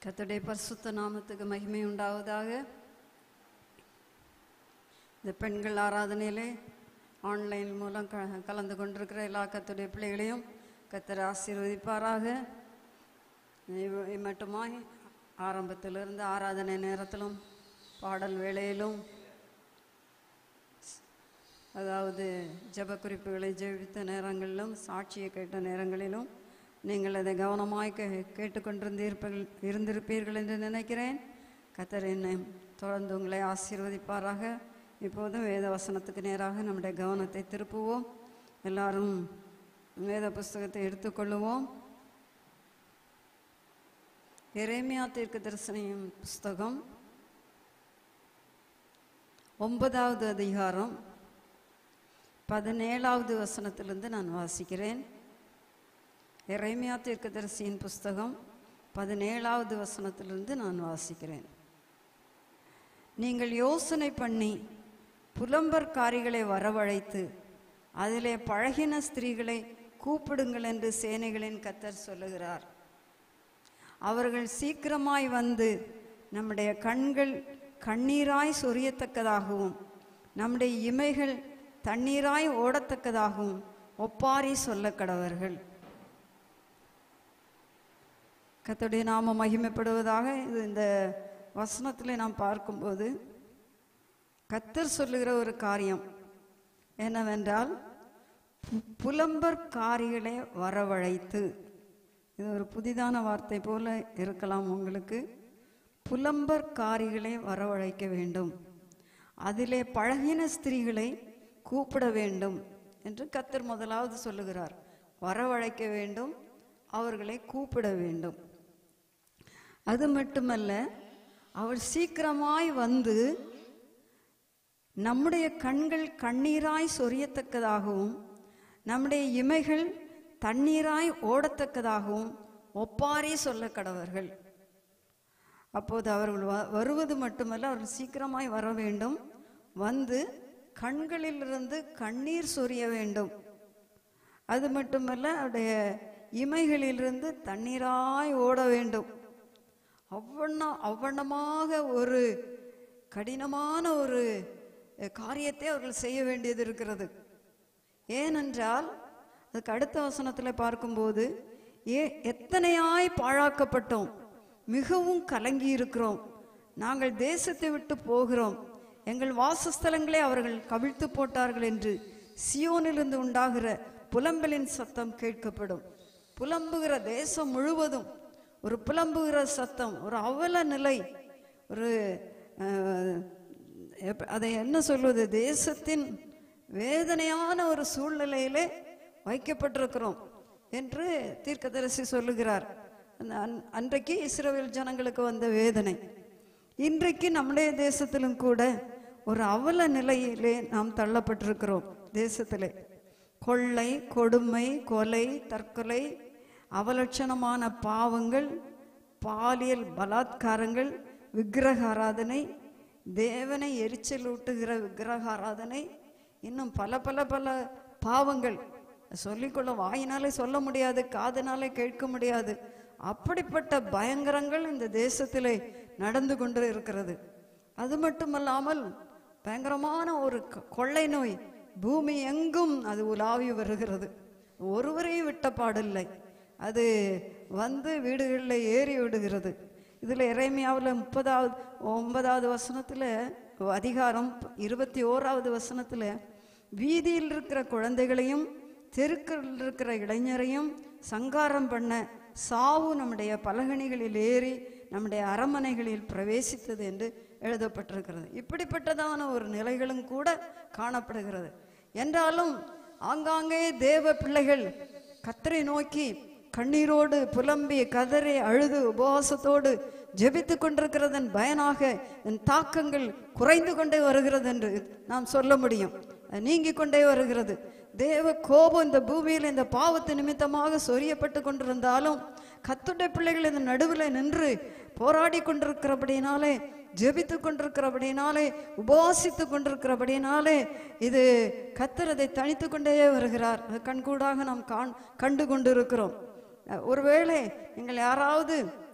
கர்த்தருடைய பரிசுத்த நாமத்துக்கு மகிமை உண்டாவதாக இந்த பெண்கள் ஆராதனையிலே ஆன்லைன் மூலம் க கலந்து கொண்டிருக்கிற எல்லா கர்த்தருடைய பிள்ளைகளையும் கர்த்தர் ஆசீர்வதிப்பாராக இவ்- இம்மட்டுமாய் ஆரம்பத்திலிருந்து ஆராதனை நேரத்திலும் பாடல் வேளையிலும் அதாவது ஜெப குறிப்புகளை ஜெபித்த நேரங்களிலும் சாட்சியை கேட்ட நேரங்களிலும் நீங்கள் அதை கவனமாய் கே கேட்டுக்கொண்டிருந்தீர்கள் இருந்திருப்பீர்கள் என்று நினைக்கிறேன் கத்தர் என்னை தொடர்ந்து உங்களை ஆசீர்வதிப்பாராக இப்போதும் வேத வசனத்துக்கு நேராக நம்முடைய கவனத்தை திருப்புவோம் எல்லாரும் வேத புஸ்தகத்தை எடுத்துக்கொள்ளுவோம் எரேமியா தீர்க்க தரிசனியும் புஸ்தகம் ஒன்பதாவது அதிகாரம் பதினேழாவது வசனத்திலிருந்து நான் வாசிக்கிறேன் எரேமியா தீர்க்கதரிசியின் புஸ்தகம் பதினேழாவது வசனத்திலிருந்து நான் வாசிக்கிறேன் நீங்கள் யோசனை பண்ணி புலம்பற்காரிகளை வரவழைத்து அதிலே பழகின ஸ்திரீகளை கூப்பிடுங்கள் என்று சேனைகளின் கத்தர் சொல்லுகிறார் அவர்கள் சீக்கிரமாய் வந்து நம்முடைய கண்கள் கண்ணீராய் சொரியத்தக்கதாகவும் நம்முடைய இமைகள் தண்ணீராய் ஓடத்தக்கதாகவும் ஒப்பாரி சொல்ல கடவர்கள் கர்த்தருடைய நாம மகிமைப்படுவதாக இது இந்த வசனத்தில் நாம் பார்க்கும்போது கத்தர் சொல்லுகிற ஒரு காரியம் என்னவென்றால் பு- புலம்பற்காரிகளை வரவழைத்து இது ஒரு புதிதான வார்த்தை போல இருக்கலாம் உங்களுக்கு புலம்பற்காரிகளை வரவழைக்க வேண்டும் அதிலே பழகின ஸ்திரீகளை கூப்பிட வேண்டும் என்று கத்தர் முதலாவது சொல்லுகிறார் வரவழைக்க வேண்டும் அவர்களை கூப்பிட வேண்டும் அது மட்டுமல்ல அவர் சீக்கிரமாய் வந்து நம்முடைய கண்கள் கண்ணீராய் சொரியத்தக்கதாகவும் நம்முடைய இமைகள் தண்ணீராய் ஓடத்தக்கதாகவும் ஒப்பாரி சொல்ல கடவர்கள் அப்போது அவர்கள் வ- வருவது மட்டுமல்ல அவர்கள் சீக்கிரமாய் வர வேண்டும் வந்து கண்களிலிருந்து கண்ணீர் சொரிய வேண்டும் அது மட்டுமல்ல அவருடைய இமைகளிலிருந்து தண்ணீராய் ஓட வேண்டும் அவ்வண்ண அவ்வண்ணமாக ஒரு கடினமான ஒரு அஹ், காரியத்தை அவர்கள் செய்ய வேண்டியது இருக்கிறது ஏனென்றால் அதுக்கு அடுத்த வசனத்தில் பார்க்கும்போது ஏ எத்தனையாய் பாழாக்கப்பட்டோம் மிகவும் கலங்கி இருக்கிறோம் நாங்கள் தேசத்தை விட்டு போகிறோம் எங்கள் வாசஸ்தலங்களை அவர்கள் கவிழ்த்து போட்டார்கள் என்று சியோனிலிருந்து உண்டாகிற புலம்பலின் சத்தம் கேட்கப்படும் புலம்புகிற தேசம் முழுவதும் ஒரு புலம்புகிற சத்தம் ஒரு அவல நிலை ஒரு அஹ், எப்ப- அதை என்ன சொல்வது தேசத்தின் வேதனையான ஒரு சூழ்நிலையிலே வைக்கப்பட்டிருக்கிறோம் என்று தீர்க்கதரிசி சொல்லுகிறார் அந்த அன்- அன்றைக்கு இஸ்ரவேல் ஜனங்களுக்கு வந்த வேதனை இன்றைக்கு நம்முடைய தேசத்திலும் கூட ஒரு அவல நிலையிலே நாம் தள்ளப்பட்டிருக்கிறோம் தேசத்திலே கொள்ளை கொடுமை கொலை தற்கொலை அவலட்சணமான பாவங்கள் பாலியல் பலாத்காரங்கள் விக்கிரக ஆராதனை தேவனை எரிச்சலூட்டுகிற விக்கிரக ஆராதனை இன்னும் பல பல பல பாவங்கள் சொல்லிக்கொள்ள வாயினாலே சொல்ல முடியாது காதினாலே கேட்க முடியாது அப்படிப்பட்ட பயங்கரங்கள் இந்த தேசத்திலே நடந்து கொண்டு இருக்கிறது அது மட்டுமல்லாமல் பயங்கரமான ஒரு கொ- கொள்ளை நோய் பூமி எங்கும் அது உலாவி வருகிறது ஒருவரையும் விட்ட பாடில்லை அது வந்து வீடுகளில் ஏறி விடுகிறது இதில் இறைமையாவில் முப்பதாவது ஒன்பதாவது வசனத்தில் அதிகாரம் இருபத்தி ஓராவது வசனத்தில் வீதியில் இருக்கிற குழந்தைகளையும் தெருக்களில் இருக்கிற இளைஞரையும் சங்காரம் பண்ண சாவு நம்முடைய பலகணிகளில் ஏறி நம்முடைய அரண்மனைகளில் பிரவேசித்தது என்று எழுதப்பட்டிருக்கிறது இப்படிப்பட்டதான ஒரு நிலைகளும் கூட காணப்படுகிறது என்றாலும் ஆங்காங்கே தேவ பிள்ளைகள் கத்தரை நோக்கி கண்ணீரோடு புலம்பி கதறி அழுது உபவாசத்தோடு ஜெபித்து கொண்டிருக்கிறதன் பயனாக என் தாக்கங்கள் குறைந்து கொண்டே வருகிறது என்று நாம் சொல்ல முடியும் அது நீங்கிக் கொண்டே வருகிறது தேவ கோபம் இந்த பூமியில் இந்த பாவத்து நிமித்தமாக சொரியப்பட்டு கொண்டிருந்தாலும் கத்துடைய பிள்ளைகள் இந்த நடுவில் நின்று போராடி கொண்டிருக்கிறபடினாலே ஜெபித்து கொண்டிருக்கிறபடினாலே உபவாசித்து கொண்டிருக்கிறபடினாலே இது கத்தர் அதை தனித்து கொண்டே வருகிறார் அது கண்கூடாக நாம் காண் கண்டு கொண்டிருக்கிறோம் அஹ் ஒருவேளை நீங்கள் யாராவது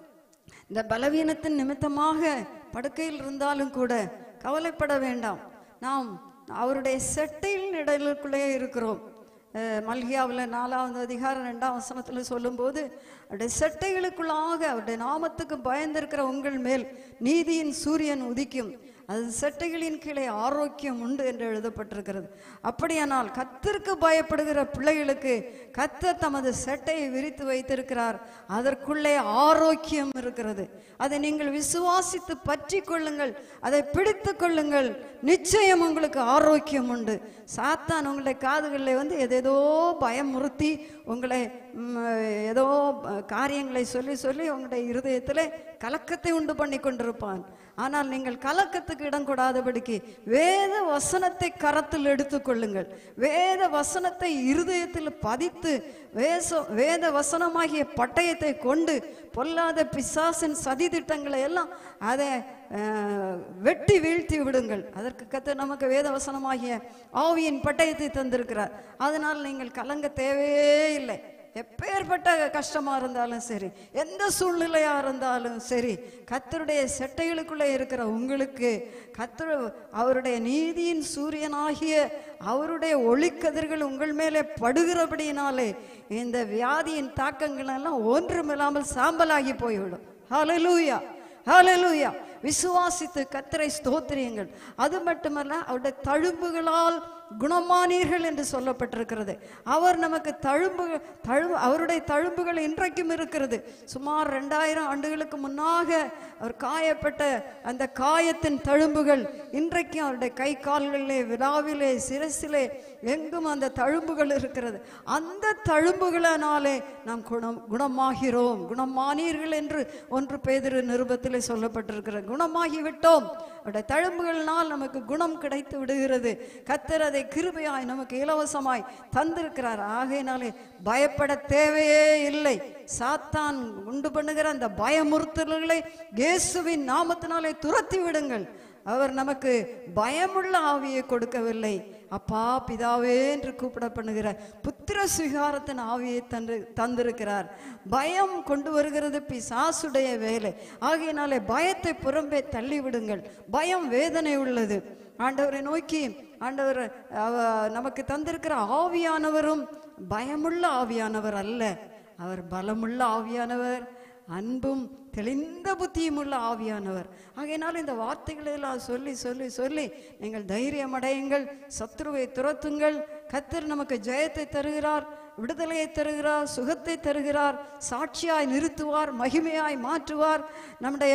இந்த பலவீனத்தின் நிமித்தமாக படுக்கையில் இருந்தாலும் கூட கவலைப்பட வேண்டாம் நாம் அவருடைய செட்டையில் நிழலுக்குள்ளே இருக்கிறோம் அஹ் மல்கியாவில் நாலாவது அதிகாரம் ரெண்டாம் வசனத்தில் சொல்லும்போது அவருடைய செட்டைகளுக்குள்ளாக அவருடைய நாமத்துக்கு பயந்திருக்கிற உங்கள் மேல் நீதியின் சூரியன் உதிக்கும் அது செட்டைகளின் கீழே ஆரோக்கியம் உண்டு என்று எழுதப்பட்டிருக்கிறது அப்படியானால் கத்திற்கு பயப்படுகிற பிள்ளைகளுக்கு கத்தர் தமது செட்டையை விரித்து வைத்திருக்கிறார் அதற்குள்ளே ஆரோக்கியம் இருக்கிறது அதை நீங்கள் விசுவாசித்து பற்றி கொள்ளுங்கள் அதை பிடித்து கொள்ளுங்கள் நிச்சயம் உங்களுக்கு ஆரோக்கியம் உண்டு சாத்தான் உங்களுடைய காதுகளில் வந்து எதேதோ பயமுறுத்தி உங்களை ம், ஏதோ அஹ், காரியங்களை சொல்லி சொல்லி உங்களுடைய இருதயத்தில் கலக்கத்தை உண்டு பண்ணி கொண்டிருப்பான் ஆனால் நீங்கள் கலக்கத்துக்கு இடம் கொடாதபடிக்கு வேத வசனத்தை கரத்தில் எடுத்துக்கொள்ளுங்கள் வேத வசனத்தை இருதயத்தில் பதித்து வேச வேத வசனமாகிய பட்டயத்தை கொண்டு பொல்லாத பிசாசின் சதி திட்டங்களை எல்லாம் அதை அஹ், வெட்டி வீழ்த்தி விடுங்கள் அதற்கு கத்த நமக்கு வேத வசனமாகிய ஆவியின் பட்டயத்தை தந்திருக்கிறார் அதனால் நீங்கள் கலங்க தேவையே இல்லை எப்பேற்பட்ட கஷ்டமா இருந்தாலும் சரி எந்த சூழ்நிலையா இருந்தாலும் சரி கத்தருடைய செட்டைகளுக்குள்ளே இருக்கிற உங்களுக்கு கத்தர் அவருடைய நீதியின் சூரியனாகிய அவருடைய ஒளிக்கதிர்கள் உங்கள் மேலே படுகிறபடியினாலே இந்த வியாதியின் தாக்கங்கள் எல்லாம் ஒன்றுமில்லாமல் சாம்பலாகி போய்விடும் ஹalleluya ஹalleluya விசுவாசித்து கத்தரை ஸ்தோத்திரியுங்கள் அது மட்டுமல்ல அவருடைய தழும்புகளால் குணமானீர்கள் என்று சொல்லப்பட்டிருக்கிறது அவர் நமக்கு தழும்பு தழு அவருடைய தழும்புகள் இன்றைக்கும் இருக்கிறது சுமார் ரெண்டாயிரம் ஆண்டுகளுக்கு முன்னாக அவர் காயப்பட்ட அந்த காயத்தின் தழும்புகள் இன்றைக்கும் அவருடைய கை கால்களிலே விழாவிலே சிரசிலே எங்கும் அந்த தழும்புகள் இருக்கிறது அந்த தழும்புகளினாலே நாம் குணம் குணமாகிறோம் குணமானீர்கள் என்று ஒன்று பேதிரு நிருபத்திலே சொல்லப்பட்டிருக்கிறது குணமாகி விட்டோம் அவருடைய தழும்புகளினால் நமக்கு குணம் கிடைத்து விடுகிறது கத்தர் அதை கிருபையாய் நமக்கு இலவசமாய் தந்திருக்கிறார் ஆகையினாலே பயப்பட தேவையே இல்லை சாத்தான் உண்டு பண்ணுகிற அந்த பயமுறுத்தல்களை இயேசுவின் நாமத்தினாலே துரத்தி விடுங்கள் அவர் நமக்கு பயமுள்ள ஆவியை கொடுக்கவில்லை அப்பா பிதாவே என்று கூப்பிட பண்ணுகிற புத்திர சுவிகாரத்தின் ஆவியை தந்து தந்திருக்கிறார் பயம் கொண்டு வருகிறது பிசாசுடைய வேலை ஆகையினாலே பயத்தை புறம்பே தள்ளி விடுங்கள் பயம் வேதனை உள்ளது ஆண்டவரை நோக்கி ஆண்டவர் அவ- நமக்கு தந்திருக்கிற ஆவியானவரும் பயமுள்ள ஆவியானவர் அல்ல அவர் பலமுள்ள ஆவியானவர் அன்பும் தெளிந்த புத்தியும் உள்ள ஆவியானவர் ஆகையினால் இந்த வார்த்தைகளை எல்லாம் சொல்லி சொல்லி சொல்லி நீங்கள் தைரியம் அடையுங்கள் சத்ருவை துரத்துங்கள் கத்தர் நமக்கு ஜெயத்தை தருகிறார் விடுதலையை தருகிறார் சுகத்தை தருகிறார் சாட்சியாய் நிறுத்துவார் மகிமையாய் மாற்றுவார் நம்முடைய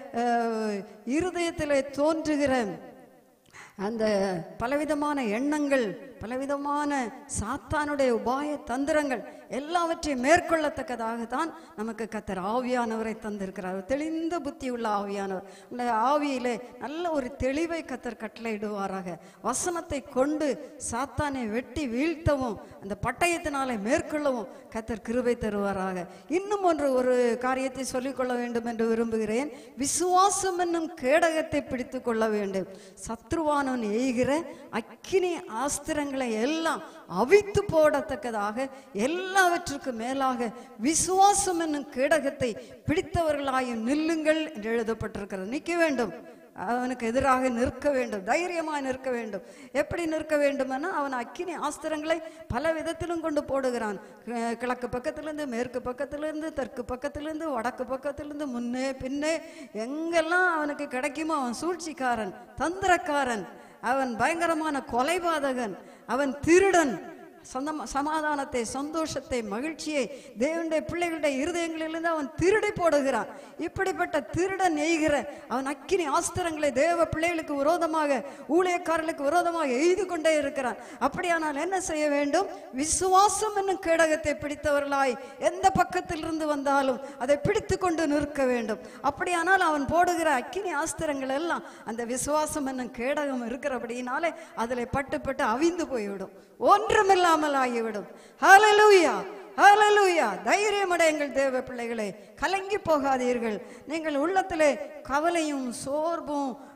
அஹ், இருதயத்திலே தோன்றுகிற அந்த பலவிதமான எண்ணங்கள் பலவிதமான சாத்தானுடைய உபாய தந்திரங்கள் எல்லாவற்றையும் மேற்கொள்ளத்தக்கதாக தான் நமக்கு கத்தர் ஆவியானவரை தந்திருக்கிறார் தெளிந்த புத்தி உள்ள ஆவியானவர் இந்த ஆவியிலே நல்ல ஒரு தெளிவை கத்தர் கட்டளையிடுவாராக வசனத்தை கொண்டு சாத்தானை வெட்டி வீழ்த்தவும் அந்த பட்டயத்தினாலே மேற்கொள்ளவும் கத்தர் கிருபை தருவாராக இன்னும் ஒன்று ஒரு காரியத்தை சொல்லிக்கொள்ள வேண்டும் என்று விரும்புகிறேன் விசுவாசம் என்னும் கேடகத்தை பிடித்து கொள்ள வேண்டும் சத்ருவானவன் எய்கிற அக்கினி ஆஸ்திரங்களை எல்லாம் அவித்து போடத்தக்கதாக எல்லாவற்றுக்கும் மேலாக விசுவாசம் என்னும் கேடகத்தை பிடித்தவர்களாயும் நில்லுங்கள் என்று எழுதப்பட்டிருக்கிறது நிற்க வேண்டும் அவனுக்கு எதிராக நிற்க வேண்டும் தைரியமாய் நிற்க வேண்டும் எப்படி நிற்க வேண்டுமென்னா அவன் அக்கினி ஆஸ்திரங்களை பல விதத்திலும் கொண்டு போடுகிறான் கி- கிழக்கு பக்கத்திலிருந்து மேற்கு பக்கத்திலிருந்து தெற்கு பக்கத்திலிருந்து வடக்கு பக்கத்திலிருந்து முன்னே பின்னே எங்கெல்லாம் அவனுக்கு கிடைக்குமோ அவன் சூழ்ச்சிக்காரன் தந்திரக்காரன் அவன் பயங்கரமான கொலைபாதகன் அவன் திருடன் சொந்தம சமாதானத்தை சந்தோஷத்தை மகிழ்ச்சியை தேவனுடைய பிள்ளைகளுடைய இருதயங்களிலிருந்து அவன் திருடி போடுகிறான் இப்படிப்பட்ட திருடன் நெய்கிற அவன் அக்கினி ஆஸ்திரங்களை தேவ பிள்ளைகளுக்கு விரோதமாக ஊழியக்காரர்களுக்கு விரோதமாக எய்து கொண்டே இருக்கிறான் அப்படியானால் என்ன செய்ய வேண்டும் விசுவாசம் என்னும் கேடகத்தை பிடித்தவர்களாய் எந்த பக்கத்திலிருந்து வந்தாலும் அதை பிடித்து கொண்டு நிற்க வேண்டும் அப்படியானால் அவன் போடுகிற அக்கினி ஆஸ்திரங்கள் எல்லாம் அந்த விசுவாசம் என்னும் கேடகம் இருக்கிறபடியினாலே அதில் பட்டு பட்டு அவிந்து போய்விடும் ஒன்றுமில்லாமல் ஆகிவிடும் ஹalleluya ஹalleluya தைரியமடையுங்கள் தேவ பிள்ளைகளே கலங்கி போகாதீர்கள் நீங்கள் உள்ளத்திலே கவலையும் சோர்வும்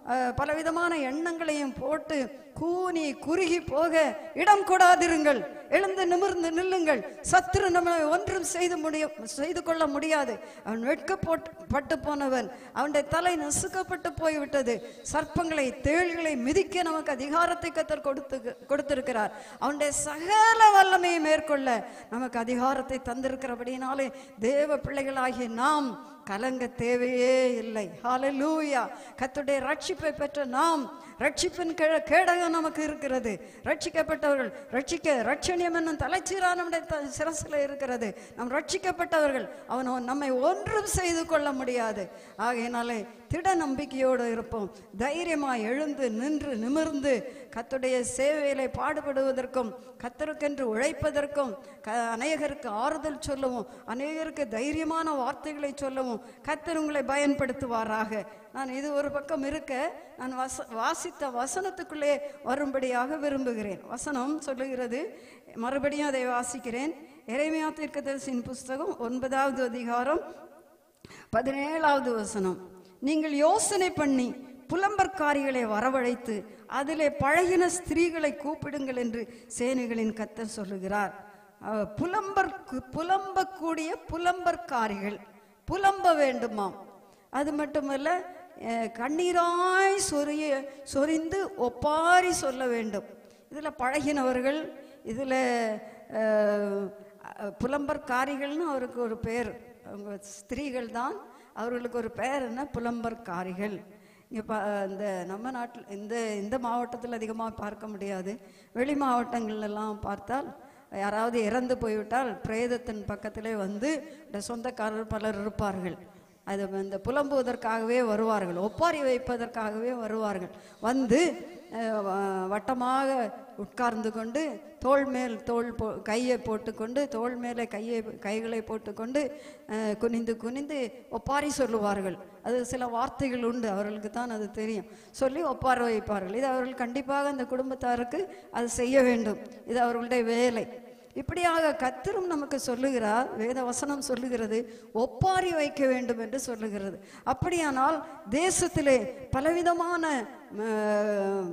அஹ், பலவிதமான எண்ணங்களையும் போட்டு கூனி குறுகி போக இடம் கொடாதிருங்கள் எழுந்து நிமிர்ந்து நில்லுங்கள் சத்துரு நம்மளை ஒன்றும் செய்து முடிய செய்து கொள்ள முடியாது அவன் வெட்கப்பட்டு பட்டு போனவன் அவனுடைய தலை நசுக்கப்பட்டு போய்விட்டது சர்ப்பங்களை தேள்களை மிதிக்க நமக்கு அதிகாரத்தை கத்தர் கொடுத்து கொடுத்திருக்கிறார் அவனுடைய சகல வல்லமையை மேற்கொள்ள நமக்கு அதிகாரத்தை தந்திருக்கிறபடினாலே தேவ பிள்ளைகளாகிய நாம் கலங்க தேவையே இல்லை ஹalleluya கர்த்தருடைய ரட்சிப்பை பெற்ற நாம் ரட்சிப்பின் கே- கேடகம் நமக்கு இருக்கிறது ரட்சிக்கப்பட்டவர்கள் ரட்சிக்க ரட்சணியம் என்னும் தலைச்சீரா நம்முடைய த- சிரசில் இருக்கிறது நாம் ரட்சிக்கப்பட்டவர்கள் அவன் அவன் நம்மை ஒன்றும் செய்து கொள்ள முடியாது ஆகையினாலே திட நம்பிக்கையோடு இருப்போம் தைரியமாய் எழுந்து நின்று நிமிர்ந்து கத்துடைய சேவையிலே பாடுபடுவதற்கும் கத்தருக்கென்று உழைப்பதற்கும் க அநேகருக்கு ஆறுதல் சொல்லவும் அநேகருக்கு தைரியமான வார்த்தைகளை சொல்லவும் கத்தர் உங்களை பயன்படுத்துவாராக நான் இது ஒரு பக்கம் இருக்க நான் வச வாசித்த வசனத்துக்குள்ளே வரும்படியாக விரும்புகிறேன் வசனம் சொல்லுகிறது மறுபடியும் அதை வாசிக்கிறேன் எரேமியா தீர்க்கதரிசியின் புஸ்தகம் ஒன்பதாவது அதிகாரம் பதினேழாவது வசனம் நீங்கள் யோசனை பண்ணி புலம்பற்காரிகளை வரவழைத்து அதிலே பழகின ஸ்திரீகளை கூப்பிடுங்கள் என்று சேனைகளின் கத்தர் சொல்லுகிறார் அஹ், புலம்பர் புலம்பக்கூடிய புலம்பற்காரிகள் புலம்ப வேண்டுமாம் அது மட்டுமல்ல அஹ், கண்ணீராய் சொரிய சொரிந்து ஒப்பாரி சொல்ல வேண்டும் இதில் பழகினவர்கள் இதில் புலம்பற்காரிகள்னு அவருக்கு ஒரு பேர் அவங்க ஸ்திரீகள் தான் அவர்களுக்கு ஒரு பேர் என்ன புலம்பற்காரிகள் இங்கே பா இந்த நம்ம நாட்டில் இந்த இந்த மாவட்டத்தில் அதிகமாக பார்க்க முடியாது வெளி மாவட்டங்கள்லாம் பார்த்தால் யாராவது இறந்து போய்விட்டால் பிரேதத்தின் பக்கத்திலே வந்து இந்த சொந்தக்காரர் பலர் இருப்பார்கள் அது இந்த புலம்புவதற்காகவே வருவார்கள் ஒப்பாரி வைப்பதற்காகவே வருவார்கள் வந்து அஹ், வ- வட்டமாக உட்கார்ந்து கொண்டு தோள் மேல் தோள் போ கையை போட்டுக்கொண்டு தோள் மேலே கையை கைகளை போட்டுக்கொண்டு அஹ், குனிந்து குனிந்து ஒப்பாரி சொல்லுவார்கள் அது சில வார்த்தைகள் உண்டு அவர்களுக்கு தான் அது தெரியும் சொல்லி ஒப்பார வைப்பார்கள் இது அவர்கள் கண்டிப்பாக அந்த குடும்பத்தாருக்கு அது செய்ய வேண்டும் இது அவர்களுடைய வேலை இப்படியாக கத்தரும் நமக்கு சொல்லுகிறார் வேத வசனம் சொல்லுகிறது ஒப்பாரி வைக்க வேண்டும் என்று சொல்லுகிறது அப்படியானால் தேசத்திலே பலவிதமான அஹ்,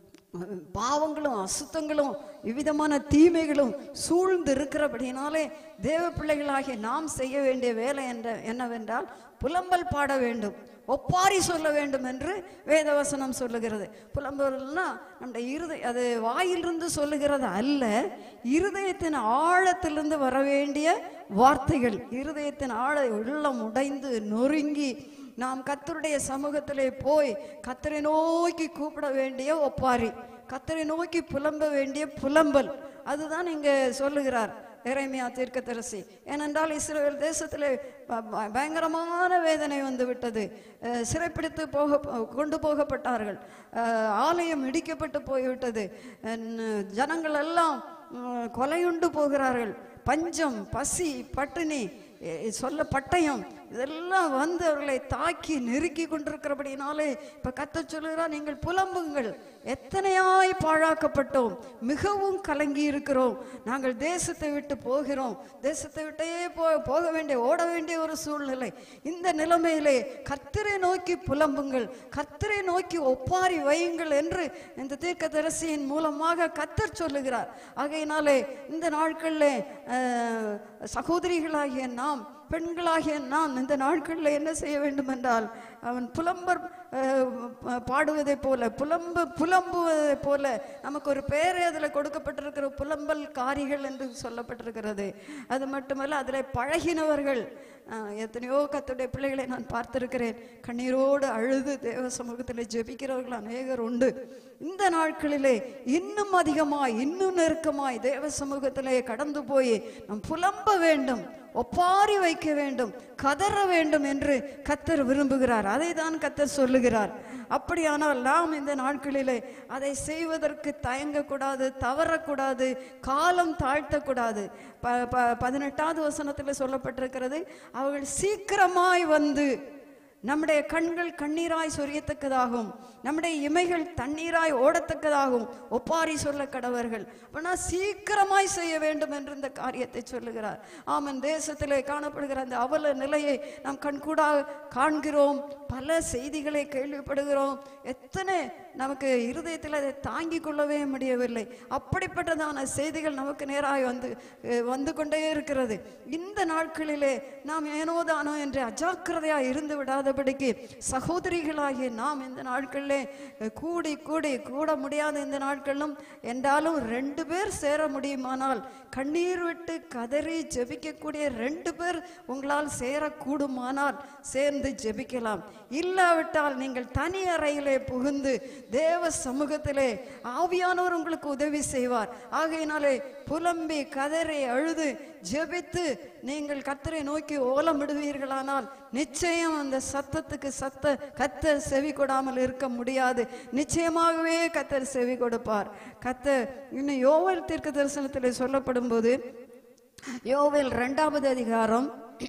பாவங்களும் அசுத்தங்களும் இவ்விதமான தீமைகளும் சூழ்ந்து இருக்கிறபடினாலே தேவ பிள்ளைகளாகிய நாம் செய்ய வேண்டிய வேலை என்ற என்னவென்றால் புலம்பல் பாட வேண்டும் ஒப்பாரி சொல்ல வேண்டும் என்று வேதவசனம் சொல்லுகிறது புலம்பல்னா நம்முடைய இருதய அது வாயிலிருந்து சொல்லுகிறது அல்ல இருதயத்தின் ஆழத்திலிருந்து வர வேண்டிய வார்த்தைகள் இருதயத்தின் ஆழ உள்ளம் உடைந்து நொறுங்கி நாம் கத்தருடைய சமூகத்திலே போய் கத்தரை நோக்கி கூப்பிட வேண்டிய ஒப்பாரி கத்தரை நோக்கி புலம்ப வேண்டிய புலம்பல் அதுதான் இங்கே சொல்லுகிறார் எரேமியா தீர்க்கதரிசி ஏனென்றால் இஸ்ரேல் தேசத்திலே ப- ப- பயங்கரமான வேதனை வந்து விட்டது அஹ் சிறைப்பிடித்து போக கொண்டு போகப்பட்டார்கள் அஹ் ஆலயம் இடிக்கப்பட்டு போய்விட்டது அஹ் ஜனங்கள் எல்லாம் உம், கொலையுண்டு போகிறார்கள் பஞ்சம் பசி பட்டினி எ- சொல்ல பட்டயம் இதெல்லாம் வந்து அவர்களை தாக்கி நெருக்கி கொண்டிருக்கிறபடினாலே இப்ப கத்த சொல்லுகிறா நீங்கள் புலம்புங்கள் எத்தனையாய் பாழாக்கப்பட்டோம் மிகவும் கலங்கி இருக்கிறோம் நாங்கள் தேசத்தை விட்டு போகிறோம் தேசத்தை விட்டே போ போக வேண்டிய ஓட வேண்டிய ஒரு சூழ்நிலை இந்த நிலைமையிலே கர்த்தரை நோக்கி புலம்புங்கள் கர்த்தரை நோக்கி ஒப்பாரி வையுங்கள் என்று இந்த தீர்க்கதரிசியின் மூலமாக கத்தர் சொல்லுகிறார் ஆகையினாலே இந்த நாட்களில் அஹ், சகோதரிகளாகிய நாம் பெண்களாகிய நாம் இந்த நாட்களில் என்ன செய்ய வேண்டும் என்றால் அவன் புலம்பர் அஹ், ப- பாடுவதைப் போல புலம்பு புலம்புவதைப் போல நமக்கு ஒரு பேரே அதில் கொடுக்கப்பட்டிருக்கிற புலம்பல் காரிகள் என்று சொல்லப்பட்டிருக்கிறது அது மட்டுமல்ல அதில் பழகினவர்கள் அஹ், எத்தனையோ கத்துடைய பிள்ளைகளை நான் பார்த்திருக்கிறேன் கண்ணீரோடு அழுது தேவ சமூகத்தில் ஜெபிக்கிறவர்கள் அநேகர் உண்டு இந்த நாட்களிலே இன்னும் அதிகமாய் இன்னும் நெருக்கமாய் தேவ சமூகத்திலே கடந்து போய் நாம் புலம்ப வேண்டும் ஒப்பாரி வைக்க வேண்டும் கதற வேண்டும் என்று கத்தர் விரும்புகிறார் அதை தான் கத்தர் சொல்லுகிறார் அப்படியானால் நாம் இந்த நாட்களிலே அதை செய்வதற்கு தயங்கக்கூடாது தவறக்கூடாது காலம் தாழ்த்தக்கூடாது ப ப பதினெட்டாவது வசனத்தில் சொல்லப்பட்டிருக்கிறது அவர்கள் சீக்கிரமாய் வந்து நம்முடைய கண்கள் கண்ணீராய் சொரியத்தக்கதாகும் நம்முடைய இமைகள் தண்ணீராய் ஓடத்தக்கதாகும் ஒப்பாரி சொல்ல கடவர்கள் அப்படின்னா சீக்கிரமாய் செய்ய வேண்டும் என்று இந்த காரியத்தை சொல்லுகிறார் ஆமன் தேசத்திலே காணப்படுகிற அந்த அவல நிலையை நாம் கண்கூடாக காண்கிறோம் பல செய்திகளை கேள்விப்படுகிறோம் எத்தனை நமக்கு இருதயத்தில் அதை தாங்கிக் கொள்ளவே முடியவில்லை அப்படிப்பட்டதான செய்திகள் நமக்கு நேராக வந்து அஹ், வந்து கொண்டே இருக்கிறது இந்த நாட்களிலே நாம் ஏனோதானோ என்று அஜாக்கிரதையாக இருந்து விடாதபடிக்கு சகோதரிகளாகிய நாம் இந்த நாட்களிலே அஹ், கூடி கூடி கூட முடியாத இந்த நாட்களிலும் என்றாலும் ரெண்டு பேர் சேர முடியுமானால் கண்ணீர் விட்டு கதறி ஜெபிக்கக்கூடிய ரெண்டு பேர் உங்களால் சேரக்கூடுமானால் சேர்ந்து ஜெபிக்கலாம் இல்லாவிட்டால் நீங்கள் தனி அறையிலே புகுந்து தேவ சமூகத்திலே ஆவியானவர் உங்களுக்கு உதவி செய்வார் ஆகையினாலே புலம்பி கதறி அழுது ஜெபித்து நீங்கள் கத்தரை நோக்கி ஓலமிடுவீர்களானால் நிச்சயம் அந்த சத்தத்துக்கு சத்த கத்தர் செவி கொடாமல் இருக்க முடியாது நிச்சயமாகவே கத்தர் செவி கொடுப்பார் கத்தர் இன்னும் யோவல் தீர்க்க தரிசனத்தில் சொல்லப்படும் போது யோவேல் இரண்டாவது அதிகாரம்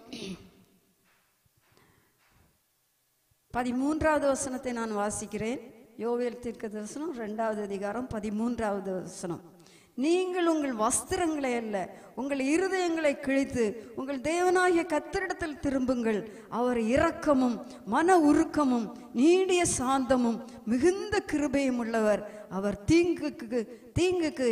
பதிமூன்றாவது வசனத்தை நான் வாசிக்கிறேன் யோவேல் தீர்க்க தரிசனம் இரண்டாவது அதிகாரம் பதிமூன்றாவது வசனம் நீங்கள் உங்கள் வஸ்திரங்களை அல்ல உங்கள் இருதயங்களை கிழித்து உங்கள் தேவனாகிய கத்தரிடத்தில் திரும்புங்கள் அவர் இரக்கமும் மன உருக்கமும் நீடிய சாந்தமும் மிகுந்த கிருபையும் உள்ளவர் அவர் தீங்குக்கு தீங்குக்கு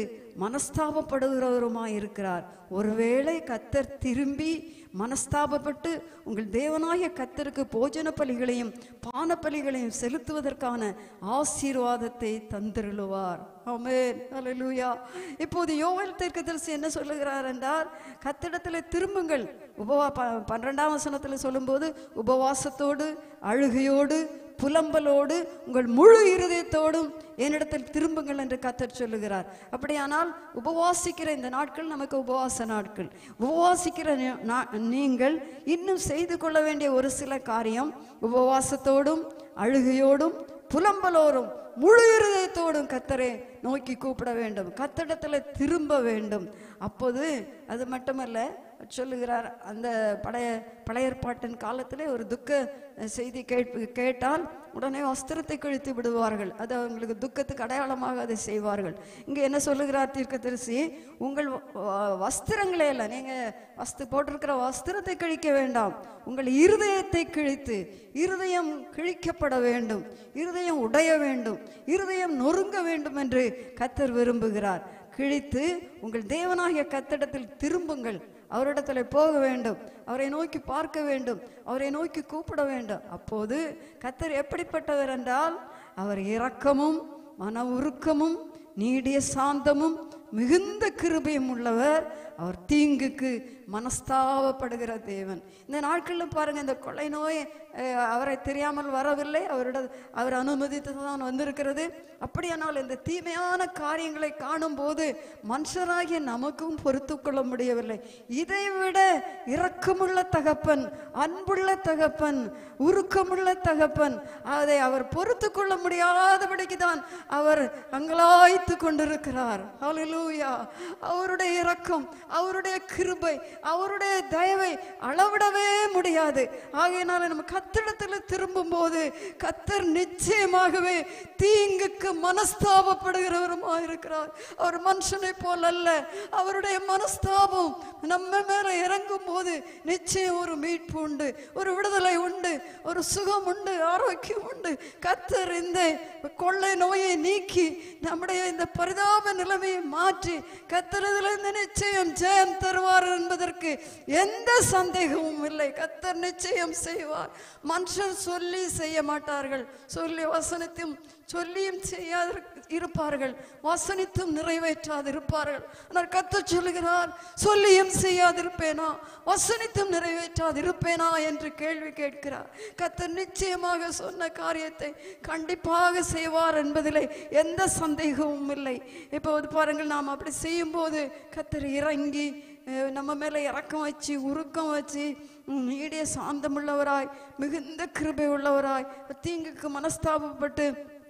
மனஸ்தாபப்படுகிறவருமாய் இருக்கிறார் ஒருவேளை கத்தர் திரும்பி மனஸ்தாபப்பட்டு உங்கள் தேவனாய கத்தருக்கு போஜன பலிகளையும் பான பலிகளையும் செலுத்துவதற்கான ஆசீர்வாதத்தை தந்திருளுவார் ஆமென் அல்லேலூயா இப்போது யோவேல் தீர்க்கதரிசி என்ன சொல்லுகிறார் என்றால் கத்திடத்தில் திரும்புங்கள் உபவா ப- பன்னிரெண்டாம் வசனத்தில் சொல்லும்போது உபவாசத்தோடு அழுகையோடு புலம்பலோடு உங்கள் முழு இருதயத்தோடும் என்னிடத்தில் திரும்புங்கள் என்று கத்தர் சொல்லுகிறார் அப்படியானால் உபவாசிக்கிற இந்த நாட்கள் நமக்கு உபவாச நாட்கள் உபவாசிக்கிற நி- நா- நீங்கள் இன்னும் செய்து கொள்ள வேண்டிய ஒரு சில காரியம் உபவாசத்தோடும் அழுகையோடும் புலம்பலோடும் முழு இருதயத்தோடும் கத்தரை நோக்கி கூப்பிட வேண்டும் கத்தடத்துல திரும்ப வேண்டும் அப்போது அது மட்டுமல்ல சொல்லுகிறார் அந்த பழைய பழைய ஏற்பாட்டின் காலத்திலே ஒரு துக்க செய்தி கேட்பு கேட்டால் உடனே வஸ்திரத்தை கிழித்து விடுவார்கள் அது அவங்களுக்கு துக்கத்துக்கு அடையாளமாக அதை செய்வார்கள் இங்கே என்ன சொல்லுகிறார் தீர்க்கதரிசி உங்கள் வ- வ- வஸ்திரங்களே இல்லை நீங்கள் வஸ்து போட்டிருக்கிற வஸ்திரத்தை கிழிக்க வேண்டாம் உங்கள் இருதயத்தை கிழித்து இருதயம் கிழிக்கப்பட வேண்டும் இருதயம் உடைய வேண்டும் இருதயம் நொறுங்க வேண்டும் என்று கத்தர் விரும்புகிறார் கிழித்து உங்கள் தேவனாகிய கத்திடத்தில் திரும்புங்கள் அவரிடத்துல போக வேண்டும் அவரை நோக்கி பார்க்க வேண்டும் அவரை நோக்கி கூப்பிட வேண்டும் அப்போது கத்தர் எப்படிப்பட்டவர் என்றால் அவர் இரக்கமும் மன உருக்கமும் நீடிய சாந்தமும் மிகுந்த கிருபையும் உள்ளவர் அவர் தீங்குக்கு மனஸ்தாபப்படுகிற தேவன் இந்த நாட்களில் பாருங்க இந்த கொள்ளை நோய் அஹ், அவரை தெரியாமல் வரவில்லை அவரிட அவர் அனுமதித்து தான் வந்திருக்கிறது அப்படியானால் இந்த தீமையான காரியங்களை காணும்போது மனுஷராகிய நமக்கும் பொறுத்து கொள்ள முடியவில்லை இதைவிட இரக்கமுள்ள தகப்பன் அன்புள்ள தகப்பன் உருக்கமுள்ள தகப்பன் அதை அவர் பொறுத்து கொள்ள முடியாதபடிக்கு தான் அவர் அங்கலாய்த்து கொண்டிருக்கிறார் ஹalleluya அவருடைய இரக்கம் அவருடைய கிருபை அவருடைய தயவை அளவிடவே முடியாது ஆகையினால நம்ம கத்திடத்தில் திரும்பும் போது கத்தர் நிச்சயமாகவே தீங்குக்கு மனஸ்தாபப்படுகிறவருமா இருக்கிறார் அவர் மனுஷனை போல் அல்ல அவருடைய மனஸ்தாபம் நம்ம மேல இறங்கும் போது நிச்சயம் ஒரு மீட்பு உண்டு ஒரு விடுதலை உண்டு ஒரு சுகம் உண்டு ஆரோக்கியம் உண்டு கத்தர் இந்த கொள்ளை நோயை நீக்கி நம்முடைய இந்த பரிதாப நிலைமையை மாற்றி கத்தரதிலிருந்து நிச்சயம் ஜெயம் தருவார் என்பதற்கு எந்த சந்தேகமும் இல்லை கத்தர் நிச்சயம் செய்வார் மனுஷர் சொல்லி செய்ய மாட்டார்கள் சொல்லி வசனத்தையும் சொல்லியும் செய்யாது இருப்பார்கள் வசனித்தும் நிறைவேற்றாது இருப்பார்கள் ஆனால் கத்தர் சொல்லுகிறார் சொல்லியும் செய்யாதிருப்பேனா வசனித்தும் நிறைவேற்றாது இருப்பேனா என்று கேள்வி கேட்கிறார் கத்தர் நிச்சயமாக சொன்ன காரியத்தை கண்டிப்பாக செய்வார் என்பதிலே எந்த சந்தேகமும் இல்லை இப்போது பாருங்கள் நாம் அப்படி செய்யும்போது கத்தர் இறங்கி அஹ், நம்ம மேலே இறக்கம் வச்சு உருக்கம் வச்சு ம், நீடிய சாந்தமுள்ளவராய் மிகுந்த கிருபை உள்ளவராய் தீங்குக்கு மனஸ்தாபப்பட்டு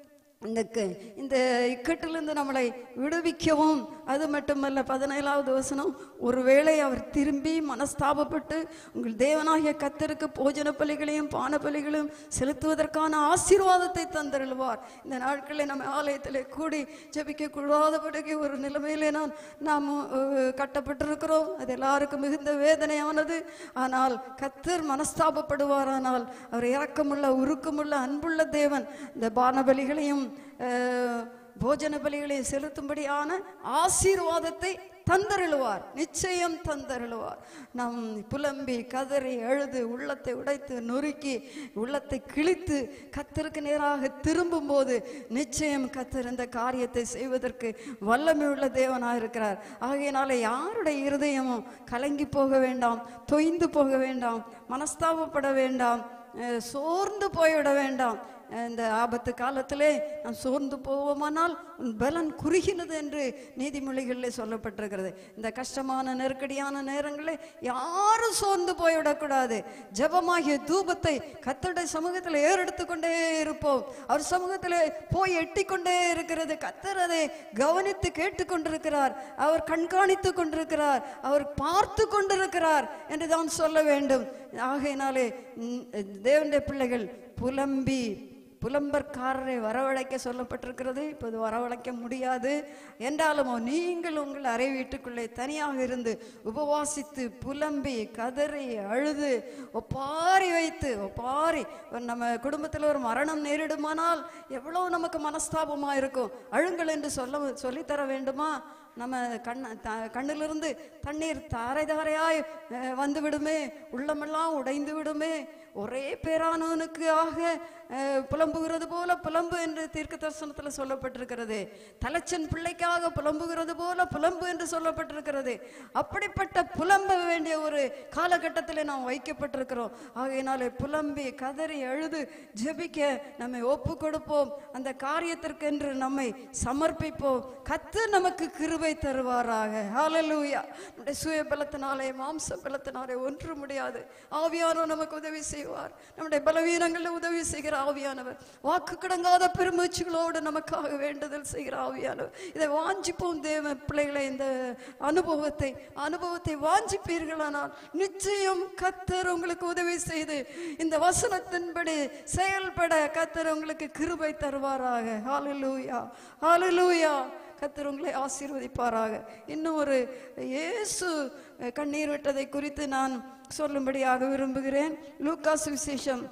இந்த க- இந்த இக்கட்டிலிருந்து நம்மளை விடுவிக்கவும் அது மட்டுமல்ல பதினேழாவது வசனம் ஒருவேளை அவர் திரும்பி மனஸ்தாபப்பட்டு உங்கள் தேவனாகிய கத்தருக்கு போஜன பலிகளையும் பான பலிகளையும் செலுத்துவதற்கான ஆசீர்வாதத்தை தந்தருள்வார் இந்த நாட்களில் நம்ம ஆலயத்தில் கூடி ஜெபிக்க கூடாதபடிக்கு ஒரு நிலைமையிலே நான் நாம் அஹ், கட்டப்பட்டிருக்கிறோம் அது எல்லாருக்கும் மிகுந்த வேதனையானது ஆனால் கத்தர் மனஸ்தாபப்படுவாரானால் அவர் இரக்கமுள்ள உருக்கமுள்ள அன்புள்ள தேவன் இந்த பானபலிகளையும் அஹ், போஜன பலிகளையும் செலுத்தும்படியான ஆசீர்வாதத்தை தந்தருளுவார் நிச்சயம் தந்தருளுவார் நம் புலம்பி கதறி அழுது உள்ளத்தை உடைத்து நொறுக்கி உள்ளத்தை கிழித்து கத்தருக்கு நேராக திரும்பும்போது நிச்சயம் கத்தர் இந்த காரியத்தை செய்வதற்கு வல்லமை உள்ள தேவனாக இருக்கிறார் ஆகையினால யாருடைய இருதயமும் கலங்கி போக வேண்டாம் தொய்ந்து போக வேண்டாம் மனஸ்தாபப்பட வேண்டாம் அஹ் சோர்ந்து போய்விட வேண்டாம் அஹ் இந்த ஆபத்து காலத்திலே நான் சோர்ந்து போவோமானால் உன் பலன் குறுகினது என்று நீதிமொழிகளில் சொல்லப்பட்டிருக்கிறது இந்த கஷ்டமான நெருக்கடியான நேரங்களில் யாரும் சோர்ந்து போய்விடக்கூடாது ஜெபமாகிய தூபத்தை கத்தருடைய சமூகத்தில் ஏறெடுத்து கொண்டே இருப்போம் அவர் சமூகத்தில் போய் எட்டிக்கொண்டே இருக்கிறது கத்தர் அதை கவனித்து கேட்டுக்கொண்டிருக்கிறார் அவர் கண்காணித்து கொண்டிருக்கிறார் அவர் பார்த்து கொண்டிருக்கிறார் என்று தான் சொல்ல வேண்டும் ஆகையினாலே ம், தேவனுடைய பிள்ளைகள் புலம்பி புலம்பற்காரரை வரவழைக்க சொல்லப்பட்டிருக்கிறது இப்போது வரவழைக்க முடியாது என்றாலும் நீங்கள் உங்கள் அறை வீட்டுக்குள்ளே தனியாக இருந்து உபவாசித்து புலம்பி கதறி அழுது ஒப்பாரி வைத்து ஒப்பாரி ஒரு நம்ம குடும்பத்தில் ஒரு மரணம் நேரிடுமானால் எவ்வளவு நமக்கு மனஸ்தாபமாக இருக்கும் அழுங்கள் என்று சொல்ல சொல்லித்தர வேண்டுமா நம்ம கண் த கண்ணிலிருந்து தண்ணீர் தாரை தாரையாய் அஹ், வந்து விடுமே உள்ளமெல்லாம் உடைந்து விடுமே ஒரே பேரானவனுக்கு ஆக அஹ், புலம்புகிறது போல புலம்பு என்று தீர்க்க தரிசனத்தில் சொல்லப்பட்டிருக்கிறது தலைச்சன் பிள்ளைக்காக புலம்புகிறது போல புலம்பு என்று சொல்லப்பட்டிருக்கிறது அப்படிப்பட்ட புலம்ப வேண்டிய ஒரு காலகட்டத்தில் நாம் வைக்கப்பட்டிருக்கிறோம் ஆகையினாலே புலம்பி கதறி அழுது ஜெபிக்க நம்மை ஒப்பு கொடுப்போம் அந்த காரியத்திற்கென்று நம்மை சமர்ப்பிப்போம் கத்து நமக்கு கிருபை தருவாராக ஹalleluya நம்முடைய சுய பலத்தினாலே மாம்ச பலத்தினாலே ஒன்று முடியாது ஆவியானவர் நமக்கு உதவி செய்வார் நம்முடைய பலவீனங்களில் உதவி செய்கிற ஆவியானவர் வாக்கு கடங்காத பெருமூச்சுகளோடு நமக்காக வேண்டுதல் செய்கிற ஆவியானவர் இதை வாஞ்சிப்போம் தேவ பிள்ளைகளை இந்த அனுபவத்தை அனுபவத்தை வாஞ்சிப்பீர்களானால் நிச்சயம் கத்தர் உங்களுக்கு உதவி செய்து இந்த வசனத்தின்படி செயல்பட கத்தர் உங்களுக்கு கிருபை தருவாராக ஹalleluya ஹalleluya கத்தர் உங்களை ஆசீர்வதிப்பாராக இன்னும் ஒரு இயேசு கண்ணீர் விட்டதை குறித்து நான் சொல்லும்படியாக விரும்புகிறேன் லூக்காஸ் விசேஷம்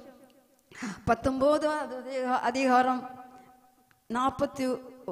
பத்தொம்போதாவது அதிகாரம் நாற்பத்தி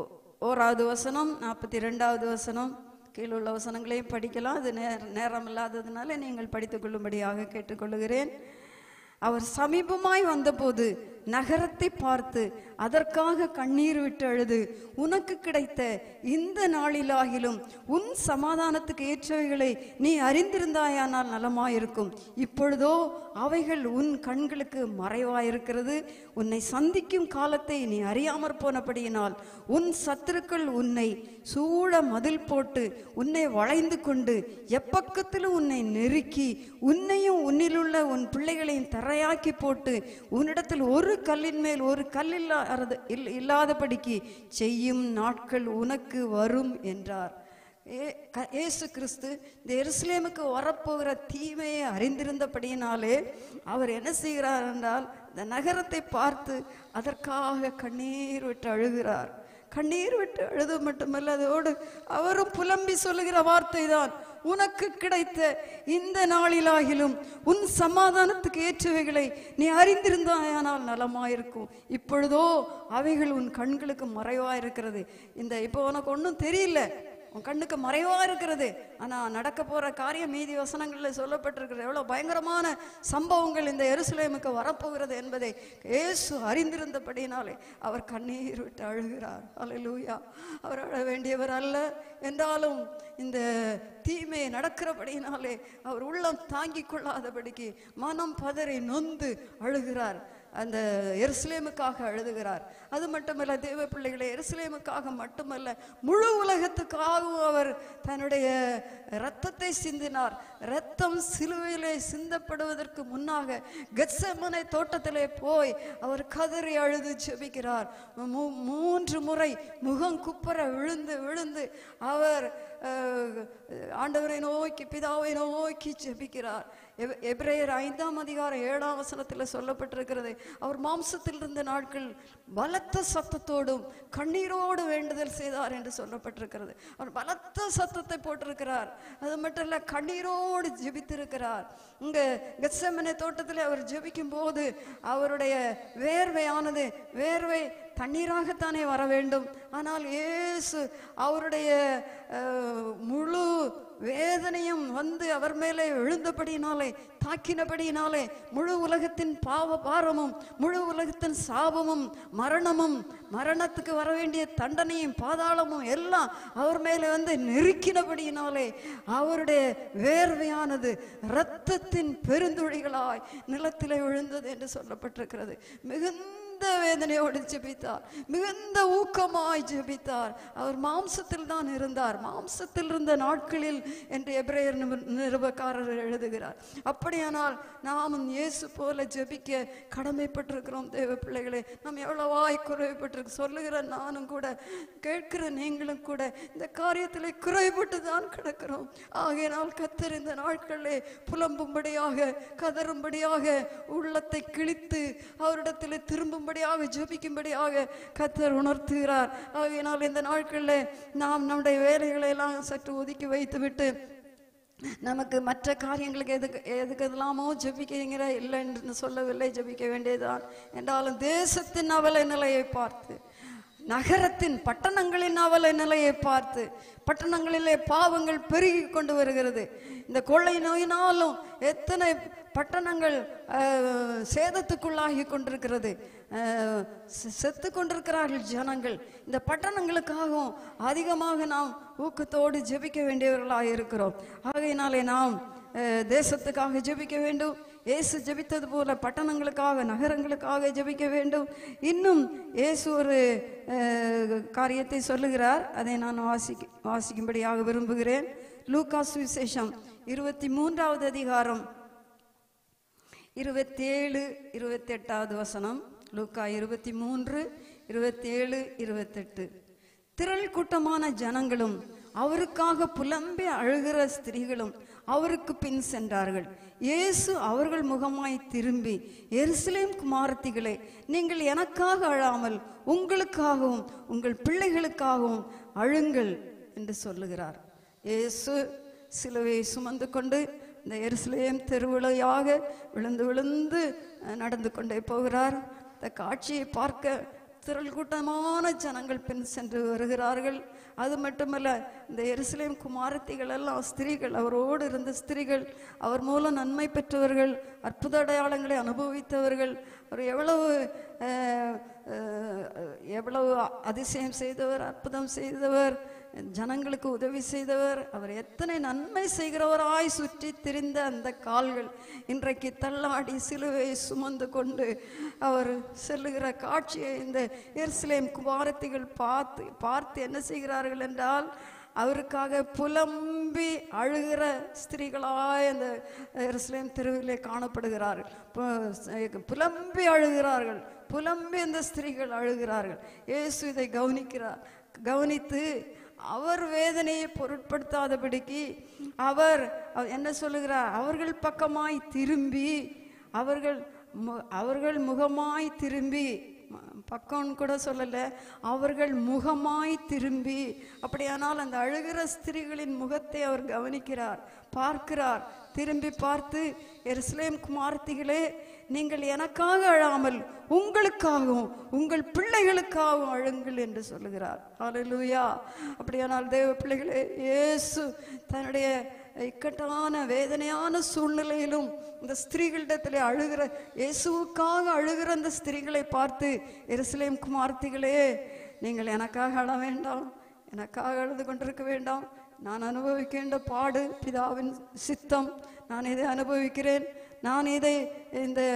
ஓராவது வசனம் நாற்பத்தி ரெண்டாவது வசனம் கீழுள்ள வசனங்களையும் படிக்கலாம் அது நேர நேரம் இல்லாததுனால நீங்கள் படித்துக் கொள்ளும்படியாக கேட்டுக்கொள்கிறேன் அவர் சமீபமாய் வந்தபோது நகரத்தை பார்த்து அதற்காக கண்ணீர் விட்டு அழுது உனக்கு கிடைத்த இந்த நாளிலாகிலும் உன் சமாதானத்துக்கு ஏற்றவைகளை நீ அறிந்திருந்தாயானால் நலமாயிருக்கும் இப்பொழுதோ அவைகள் உன் கண்களுக்கு மறைவாயிருக்கிறது உன்னை சந்திக்கும் காலத்தை நீ அறியாமற் போனபடியினால் உன் சத்துருக்கள் உன்னை சூழ மதில் போட்டு உன்னை வளைந்து கொண்டு எப்பக்கத்திலும் உன்னை நெருக்கி உன்னையும் உன்னிலுள்ள உன் பிள்ளைகளையும் தரையாக்கி போட்டு உன்னிடத்தில் ஒரு கல்லின் மேல் ஒரு கல் இல்லாத இல்- இல்லாதபடிக்கு செய்யும் நாட்கள் உனக்கு வரும் என்றார் ஏ- க- இயேசு கிறிஸ்து இந்த எருசலேமுக்கு வரப்போகிற தீமையை அறிந்திருந்தபடியினாலே அவர் என்ன செய்கிறார் என்றால் இந்த நகரத்தை பார்த்து அதற்காக கண்ணீர் விட்டு அழுகிறார் கண்ணீர் விட்டு அழுது மட்டுமல்ல அதோடு அவரும் புலம்பி சொல்லுகிற வார்த்தை தான் உனக்கு கிடைத்த இந்த நாளிலாகிலும் உன் சமாதானத்துக்கு ஏற்றவைகளை நீ அறிந்திருந்தாயானால் நலமாயிருக்கும் இப்பொழுதோ அவைகள் உன் கண்களுக்கு மறைவாயிருக்கிறது இந்த இப்போ உனக்கு ஒன்றும் தெரியல உன் கண்ணுக்கு மறைவா இருக்கிறது ஆனா நடக்க போற காரியம் மீதி வசனங்களில் சொல்லப்பட்டிருக்கிறது எவ்வளவு பயங்கரமான சம்பவங்கள் இந்த எருசலேமுக்கு வரப்போகிறது என்பதை இயேசு அறிந்திருந்தபடினாலே அவர் கண்ணீர் விட்டு அழுகிறார் அல்லேலூயா அவர் அழ வேண்டியவர் அல்ல என்றாலும் இந்த தீமை நடக்கிறபடியினாலே அவர் உள்ளம் தாங்கிக் கொள்ளாதபடிக்கு மனம் பதறி நொந்து அழுகிறார் அந்த எருசலேமுக்காக அழுதுகிறார் அது மட்டுமல்ல தேவ பிள்ளைகளை எருசலேமுக்காக மட்டுமல்ல முழு உலகத்துக்காகவும் அவர் தன்னுடைய இரத்தத்தை சிந்தினார் இரத்தம் சிலுவையிலே சிந்தப்படுவதற்கு முன்னாக கெத்செமனை தோட்டத்திலே போய் அவர் கதறி அழுது ஜெபிக்கிறார் மூ- மூன்று முறை முகம் குப்புற விழுந்து விழுந்து அவர் அஹ், ஆண்டவரை நோக்கி பிதாவை நோக்கி ஜெபிக்கிறார் எவ்- எபிரேயர் ஐந்தாம் அதிகாரம் ஏழாம் வசனத்தில் சொல்லப்பட்டிருக்கிறது அவர் மாம்சத்தில் இருந்த நாட்கள் பலத்த சத்தத்தோடும் கண்ணீரோடு வேண்டுதல் செய்தார் என்று சொல்லப்பட்டிருக்கிறது அவர் பலத்த சத்தத்தை போட்டிருக்கிறார் அது மட்டும் இல்ல கண்ணீரோடு ஜெபித்திருக்கிறார் இங்க கெத்செமனே தோட்டத்தில் அவர் ஜெபிக்கும் போது அவருடைய வேர்வையானது வேர்வை தண்ணீராகத்தானே வர வேண்டும் ஆனால் இயேசு அவருடைய அஹ், முழு வேதனையும் வந்து அவர் மேலே விழுந்தபடியினாலே தாக்கினபடியினாலே முழு உலகத்தின் பாவ பாரமும் முழு உலகத்தின் சாபமும் மரணமும் மரணத்துக்கு வர வேண்டிய தண்டனையும் பாதாளமும் எல்லாம் அவர் மேலே வந்து நெருக்கினபடியினாலே அவருடைய வேர்வையானது இரத்தத்தின் பெருந்துழிகளாய் நிலத்திலே விழுந்தது என்று சொல்லப்பட்டிருக்கிறது மிகுந்த மிகுந்த வேதனையோடு ஜெபித்தார் மிகுந்த ஊக்கமாய் ஜெபித்தார் அவர் மாம்சத்தில் தான் இருந்தார் மாம்சத்தில் இருந்த நாட்களில் என்று எபிரேயர் நிரு- நிருபக்காரர் எழுதுகிறார் அப்படியானால் நாமும் இயேசு போல ஜெபிக்க கடமைப்பட்டிருக்கிறோம் தேவ பிள்ளைகளே நாம் எவ்வளவாய் குறைவுபட்டிருக்கு சொல்லுகிற நானும் கூட கேட்கிற நீங்களும் கூட இந்த காரியத்தில் குறைபட்டு தான் கிடக்கிறோம் ஆகையினால் கத்தர் இந்த நாட்களிலே புலம்பும்படியாக கதறும்படியாக உள்ளத்தை கிழித்து அவரிடத்தில் திரும்பும்படியாக ஜெபிக்கும்படியாக கத்தர் உணர்த்துகிறார் ஆகையினால் இந்த நாட்களில் நாம் நம்முடைய வேலைகளை எல்லாம் சற்று ஒதுக்கி வைத்துவிட்டு நமக்கு மற்ற காரியங்களுக்கு எதுக்கு எதுக்கு எதெல்லாமோ ஜெபிக்கிறீங்கிற இல்லை என்று சொல்லவில்லை ஜெபிக்க வேண்டியதுதான் என்றாலும் தேசத்தின் அவல நிலையை பார்த்து நகரத்தின் பட்டணங்களின் அவல நிலையை பார்த்து பட்டணங்களிலே பாவங்கள் பெருகி கொண்டு வருகிறது இந்த கொள்ளை நோயினாலும் எத்தனை பட்டணங்கள் அஹ், சேதத்துக்குள்ளாகி கொண்டிருக்கிறது அஹ், செ- செத்து கொண்டிருக்கிறார்கள் ஜனங்கள் இந்த பட்டணங்களுக்காகவும் அதிகமாக நாம் ஊக்கத்தோடு ஜெபிக்க வேண்டியவர்களாக இருக்கிறோம் ஆகையினாலே நாம் அஹ், தேசத்துக்காக ஜெபிக்க வேண்டும் இயேசு ஜெபித்தது போல பட்டணங்களுக்காக நகரங்களுக்காக ஜெபிக்க வேண்டும் இன்னும் இயேசு ஒரு அஹ், காரியத்தை சொல்லுகிறார் அதை நான் வாசிக்க வாசிக்கும்படியாக விரும்புகிறேன் லூகாஸ் விசேஷம் இருபத்தி மூன்றாவது அதிகாரம் இருபத்தேழு இருபத்தெட்டாவது வசனம் லூக்கா இருபத்தி மூன்று இருபத்தேழு இருபத்தெட்டு திரள் கூட்டமான ஜனங்களும் அவருக்காக புலம்பி அழுகிற ஸ்திரீகளும் அவருக்கு பின் சென்றார்கள் இயேசு அவர்கள் முகமாய் திரும்பி எருசலேம் குமாரத்திகளே நீங்கள் எனக்காக அழாமல் உங்களுக்காகவும் உங்கள் பிள்ளைகளுக்காகவும் அழுங்கள் என்று சொல்லுகிறார் இயேசு சிலுவையை சுமந்து கொண்டு இந்த எருசலேம் தெருவிளையாக விழுந்து விழுந்து அஹ், நடந்து கொண்டே போகிறார் இந்த காட்சியை பார்க்க திரள் கூட்டமான ஜனங்கள் பின் சென்று வருகிறார்கள் அது மட்டுமல்ல இந்த எருசலேம் குமாரத்திகள் எல்லாம் ஸ்திரீகள் அவரோடு இருந்த ஸ்திரீகள் அவர் மூலம் நன்மை பெற்றவர்கள் அற்புத அடையாளங்களை அனுபவித்தவர்கள் அவர் எவ்வளவு அஹ், அஹ், எவ்வளவு அதிசயம் செய்தவர் அற்புதம் செய்தவர் ஜனங்களுக்கு உதவி செய்தவர் அவர் எத்தனை நன்மை செய்கிறவராய் சுற்றி திரிந்த அந்த கால்கள் இன்றைக்கு தள்ளாடி சிலுவை சுமந்து கொண்டு அவர் செல்லுகிற காட்சியை இந்த எருசலேம் குமாரத்திகள் பார்த்து பார்த்து என்ன செய்கிறார்கள் என்றால் அவருக்காக புலம்பி அழுகிற ஸ்திரீகளாய் அந்த எருசலேம் தெருவிலே காணப்படுகிறார்கள் பு- புலம்பி அழுகிறார்கள் புலம்பி அந்த ஸ்திரீகள் அழுகிறார்கள் இயேசு இதை கவனிக்கிறார் கவனித்து அவர் வேதனையை பொருட்படுத்தாதபடிக்கு அவர் அவர் என்ன சொல்லுகிறார் அவர்கள் பக்கமாய் திரும்பி அவர்கள் மு- அவர்கள் முகமாய் திரும்பி ம- பக்கம்னு கூட சொல்லல அவர்கள் முகமாய் திரும்பி அப்படியானால் அந்த அழுகிற ஸ்திரீகளின் முகத்தை அவர் கவனிக்கிறார் பார்க்கிறார் திரும்பி பார்த்து எருசலேம் குமார்த்திகளே நீங்கள் எனக்காக அழாமல் உங்களுக்காகவும் உங்கள் பிள்ளைகளுக்காகவும் அழுங்கள் என்று சொல்லுகிறார் ஹalleluya அப்படியானால் தேவ பிள்ளைகளே இயேசு தன்னுடைய இக்கட்டான வேதனையான சூழ்நிலையிலும் இந்த ஸ்திரீகளிடத்திலே அழுகிற இயேசுவுக்காக அழுகிற அந்த ஸ்திரீகளை பார்த்து எருசலேம் குமார்த்திகளே நீங்கள் எனக்காக அழ வேண்டாம் எனக்காக அழுது கொண்டிருக்க வேண்டாம் நான் அனுபவிக்கின்ற பாடு பிதாவின் சித்தம் நான் இதை அனுபவிக்கிறேன் நான் இதை இந்த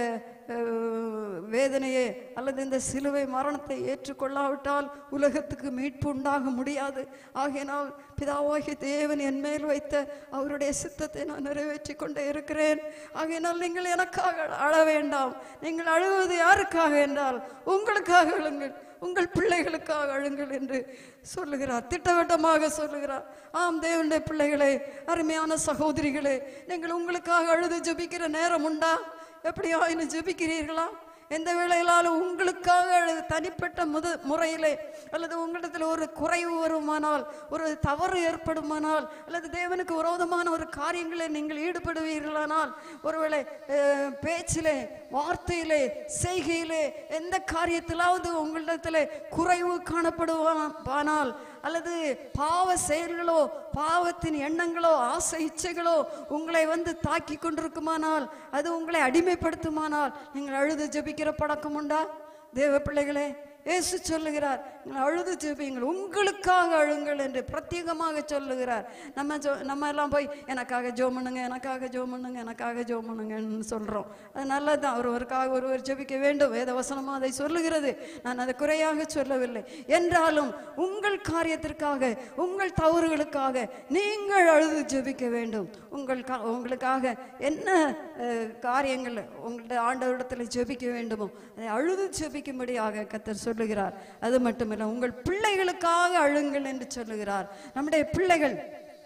அஹ், வேதனையை அல்லது இந்த சிலுவை மரணத்தை ஏற்றுக்கொள்ளாவிட்டால் உலகத்துக்கு மீட்பு உண்டாக முடியாது ஆகையினால் பிதாவாகிய தேவன் என் மேல் வைத்த அவருடைய சித்தத்தை நான் நிறைவேற்றி கொண்டே இருக்கிறேன் ஆகையினால் நீங்கள் எனக்காக அழ வேண்டாம் நீங்கள் அழுவது யாருக்காக என்றால் உங்களுக்காக அழுங்கள் உங்கள் பிள்ளைகளுக்காக அழுங்கள் என்று சொல்லுகிறார் திட்டவட்டமாக சொல்லுகிறார் ஆம் தேவனுடைய பிள்ளைகளே அருமையான சகோதரிகளே நீங்கள் உங்களுக்காக அழுது ஜெபிக்கிற நேரம் உண்டா எப்படியா இன்னும் ஜெபிக்கிறீர்களா எந்த வேளையிலாலும் உங்களுக்காக அழுது தனிப்பட்ட முத முறையிலே அல்லது உங்களிடத்தில் ஒரு குறைவு வருமானால் ஒரு தவறு ஏற்படுமானால் அல்லது தேவனுக்கு விரோதமான ஒரு காரியங்களை நீங்கள் ஈடுபடுவீர்களானால் ஒருவேளை அஹ், பேச்சிலே வார்த்தையிலே செய்கையிலே எந்த காரியத்திலாவது உங்களிடத்தில் குறைவு காணப்படுவானால் அல்லது பாவ செயல்களோ பாவத்தின் எண்ணங்களோ ஆசை இச்சைகளோ உங்களை வந்து தாக்கி கொண்டிருக்குமானால் அது உங்களை அடிமைப்படுத்துமானால் நீங்கள் அழுது ஜெபிக்கிற பழக்கம் உண்டா தேவ பிள்ளைகளே இயேசு சொல்லுகிறார் நீங்கள் அழுது ஜெபியுங்கள் உங்களுக்காக அழுங்கள் என்று பிரத்யேகமாக சொல்லுகிறார் நம்ம ஜோ நம்ம எல்லாம் போய் எனக்காக ஜோம் பண்ணுங்க எனக்காக ஜோம் பண்ணுங்க எனக்காக ஜோம் பண்ணுங்கன்னு சொல்கிறோம் அது நல்லதுதான் ஒருவருக்காக ஒருவர் ஜெபிக்க வேண்டும் வேத வசனமும் அதை சொல்லுகிறது நான் அதை குறையாக சொல்லவில்லை என்றாலும் உங்கள் காரியத்திற்காக உங்கள் தவறுகளுக்காக நீங்கள் அழுது ஜெபிக்க வேண்டும் உங்கள் கா உங்களுக்காக என்ன அஹ், காரியங்கள் உங்களுடைய ஆண்டவரிடத்தில் ஜெபிக்க வேண்டுமோ அதை அழுது ஜெபிக்கும்படியாக கத்தர் சொல்லுகிறார் அது மட்டுமல்ல உங்கள் பிள்ளைகளுக்காக அழுங்கள் என்று சொல்லுகிறார் நம்முடைய பிள்ளைகள்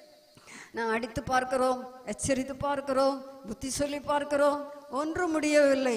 நான் அடித்து பார்க்கிறோம் எச்சரித்து பார்க்கிறோம் புத்தி சொல்லி பார்க்கிறோம் ஒன்றும் முடியவில்லை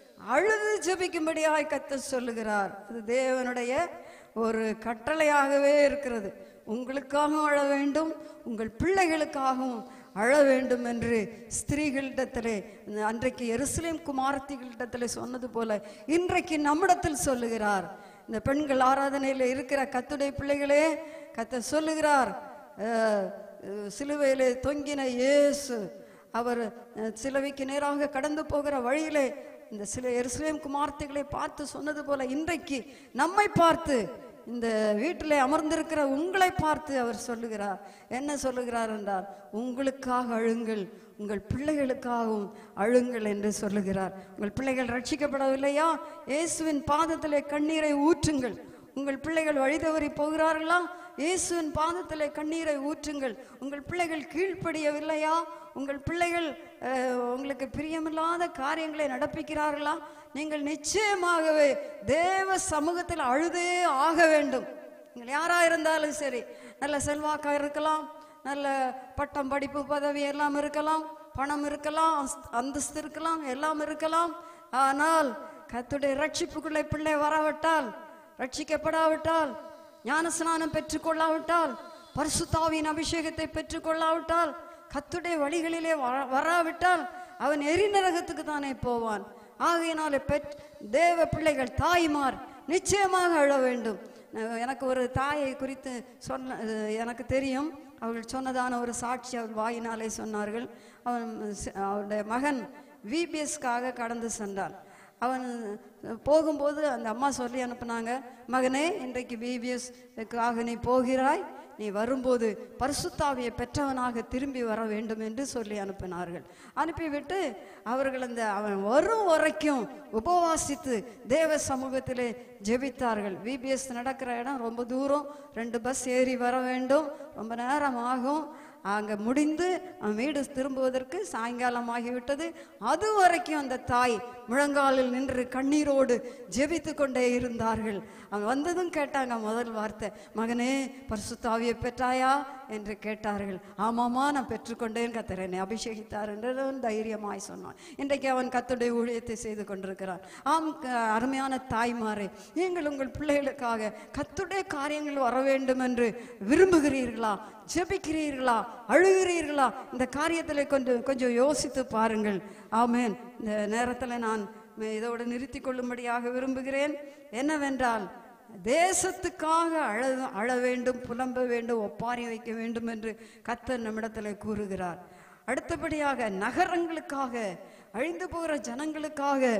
அழுது ஜெபிக்கும்படியாய் கத்தர் சொல்லுகிறார் அது தேவனுடைய ஒரு கட்டளையாகவே இருக்கிறது உங்களுக்காகவும் அழ வேண்டும் உங்கள் பிள்ளைகளுக்காகவும் அழ வேண்டும் என்று ஸ்திரீகளிடத்திலே அன்றைக்கு எருசலேம் குமாரத்திகளிடத்திலே சொன்னது போல இன்றைக்கு நம்மிடத்தில் சொல்லுகிறார் இந்த பெண்கள் ஆராதனையில் இருக்கிற கத்துடைய பிள்ளைகளே கத்த சொல்லுகிறார் அஹ், அஹ், சிலுவையிலே தொங்கின இயேசு அவர் அஹ், சிலுவைக்கு நேராக கடந்து போகிற வழியிலே இந்த சில எருசலேம் குமார்த்திகளை பார்த்து சொன்னது போல இன்றைக்கு நம்மை பார்த்து இந்த வீட்டிலே அமர்ந்திருக்கிற உங்களை பார்த்து அவர் சொல்லுகிறார் என்ன சொல்லுகிறார் என்றால் உங்களுக்காக அழுங்கள் உங்கள் பிள்ளைகளுக்காகவும் அழுங்கள் என்று சொல்லுகிறார் உங்கள் பிள்ளைகள் ரட்சிக்கப்படவில்லையா இயேசுவின் பாதத்திலே கண்ணீரை ஊற்றுங்கள் உங்கள் பிள்ளைகள் வழி தவறி போகிறார்களா இயேசுவின் பாதத்திலே கண்ணீரை ஊற்றுங்கள் உங்கள் பிள்ளைகள் கீழ்ப்படியவில்லையா உங்கள் பிள்ளைகள் அஹ், உங்களுக்கு பிரியமில்லாத காரியங்களை நடப்பிக்கிறார்களா நீங்கள் நிச்சயமாகவே தேவ சமூகத்தில் அழுதே ஆக வேண்டும் நீங்கள் யாராக இருந்தாலும் சரி நல்ல செல்வாக்காக இருக்கலாம் நல்ல பட்டம் படிப்பு பதவி எல்லாம் இருக்கலாம் பணம் இருக்கலாம் அஸ்த்- அந்தஸ்து இருக்கலாம் எல்லாம் இருக்கலாம் ஆனால் கத்துடைய ரட்சிப்புக்குள்ளே பிள்ளை வரவிட்டால் ரட்சிக்கப்படாவிட்டால் ஞானஸ்நானம் பெற்றுக்கொள்ளாவிட்டால் பரிசுத்தாவின் அபிஷேகத்தை பெற்றுக்கொள்ளாவிட்டால் கத்துடைய வழிகளிலே வர- வராவிட்டால் அவன் எரிநரகத்துக்கு தானே போவான் ஆகையினாலே பெற் தேவ பிள்ளைகள் தாய்மார் நிச்சயமாக அழ வேண்டும் நான் எனக்கு ஒரு தாயை குறித்து சொன்ன அஹ் எனக்கு தெரியும் அவர்கள் சொன்னதான ஒரு சாட்சி அவர் வாயினாலே சொன்னார்கள் அவன் சி- அவருடைய மகன் விபிஎஸ்க்காக கடந்து சென்றான் அவன் போகும்போது அந்த அம்மா சொல்லி அனுப்புனாங்க மகனே இன்றைக்கு விபிஎஸ்க்காக நீ போகிறாய் நீ வரும்போது பரிசுத்தாவியை பெற்றவனாக திரும்பி வர வேண்டும் என்று சொல்லி அனுப்பினார்கள் அனுப்பிவிட்டு அவர்கள் அந்த அவன் வரும் வரைக்கும் உபவாசித்து தேவ சமூகத்திலே ஜெபித்தார்கள் விபிஎஸ் நடக்கிற இடம் ரொம்ப தூரம் ரெண்டு பஸ் ஏறி வர வேண்டும் ரொம்ப நேரம் ஆகும் அங்கே முடிந்து அவன் வீடு திரும்புவதற்கு சாயங்காலம் ஆகிவிட்டது அது வரைக்கும் அந்த தாய் முழங்காலில் நின்று கண்ணீரோடு ஜெபித்து கொண்டே இருந்தார்கள் அவன் வந்ததும் கேட்டாங்க முதல் வார்த்தை மகனே பரிசுத்தாவியை பெற்றாயா என்று கேட்டார்கள் ஆமாமா நான் பெற்றுக்கொண்டேன் கத்தர் என்னை அபிஷேகித்தார் என்று தைரியமாய் சொன்னான் இன்றைக்கு அவன் கத்துடைய ஊழியத்தை செய்து கொண்டிருக்கிறான் ஆம் க- அருமையான தாய்மாரே நீங்கள் உங்கள் பிள்ளைகளுக்காக கத்துடைய காரியங்கள் வர வேண்டும் என்று விரும்புகிறீர்களா ஜெபிக்கிறீர்களா அழுகிறீர்களா இந்த காரியத்தில் கொஞ்சம் கொஞ்சம் யோசித்து பாருங்கள் ஆமென் இந்த நேரத்தில் நான் இதோடு நிறுத்தி கொள்ளும்படியாக விரும்புகிறேன் என்னவென்றால் தேசத்துக்காக அழ அழ வேண்டும் புலம்ப வேண்டும் ஒப்பாரி வைக்க வேண்டும் என்று கத்தர் நம்மிடத்தில் கூறுகிறார் அடுத்தபடியாக நகரங்களுக்காக அழிந்து போகிற ஜனங்களுக்காக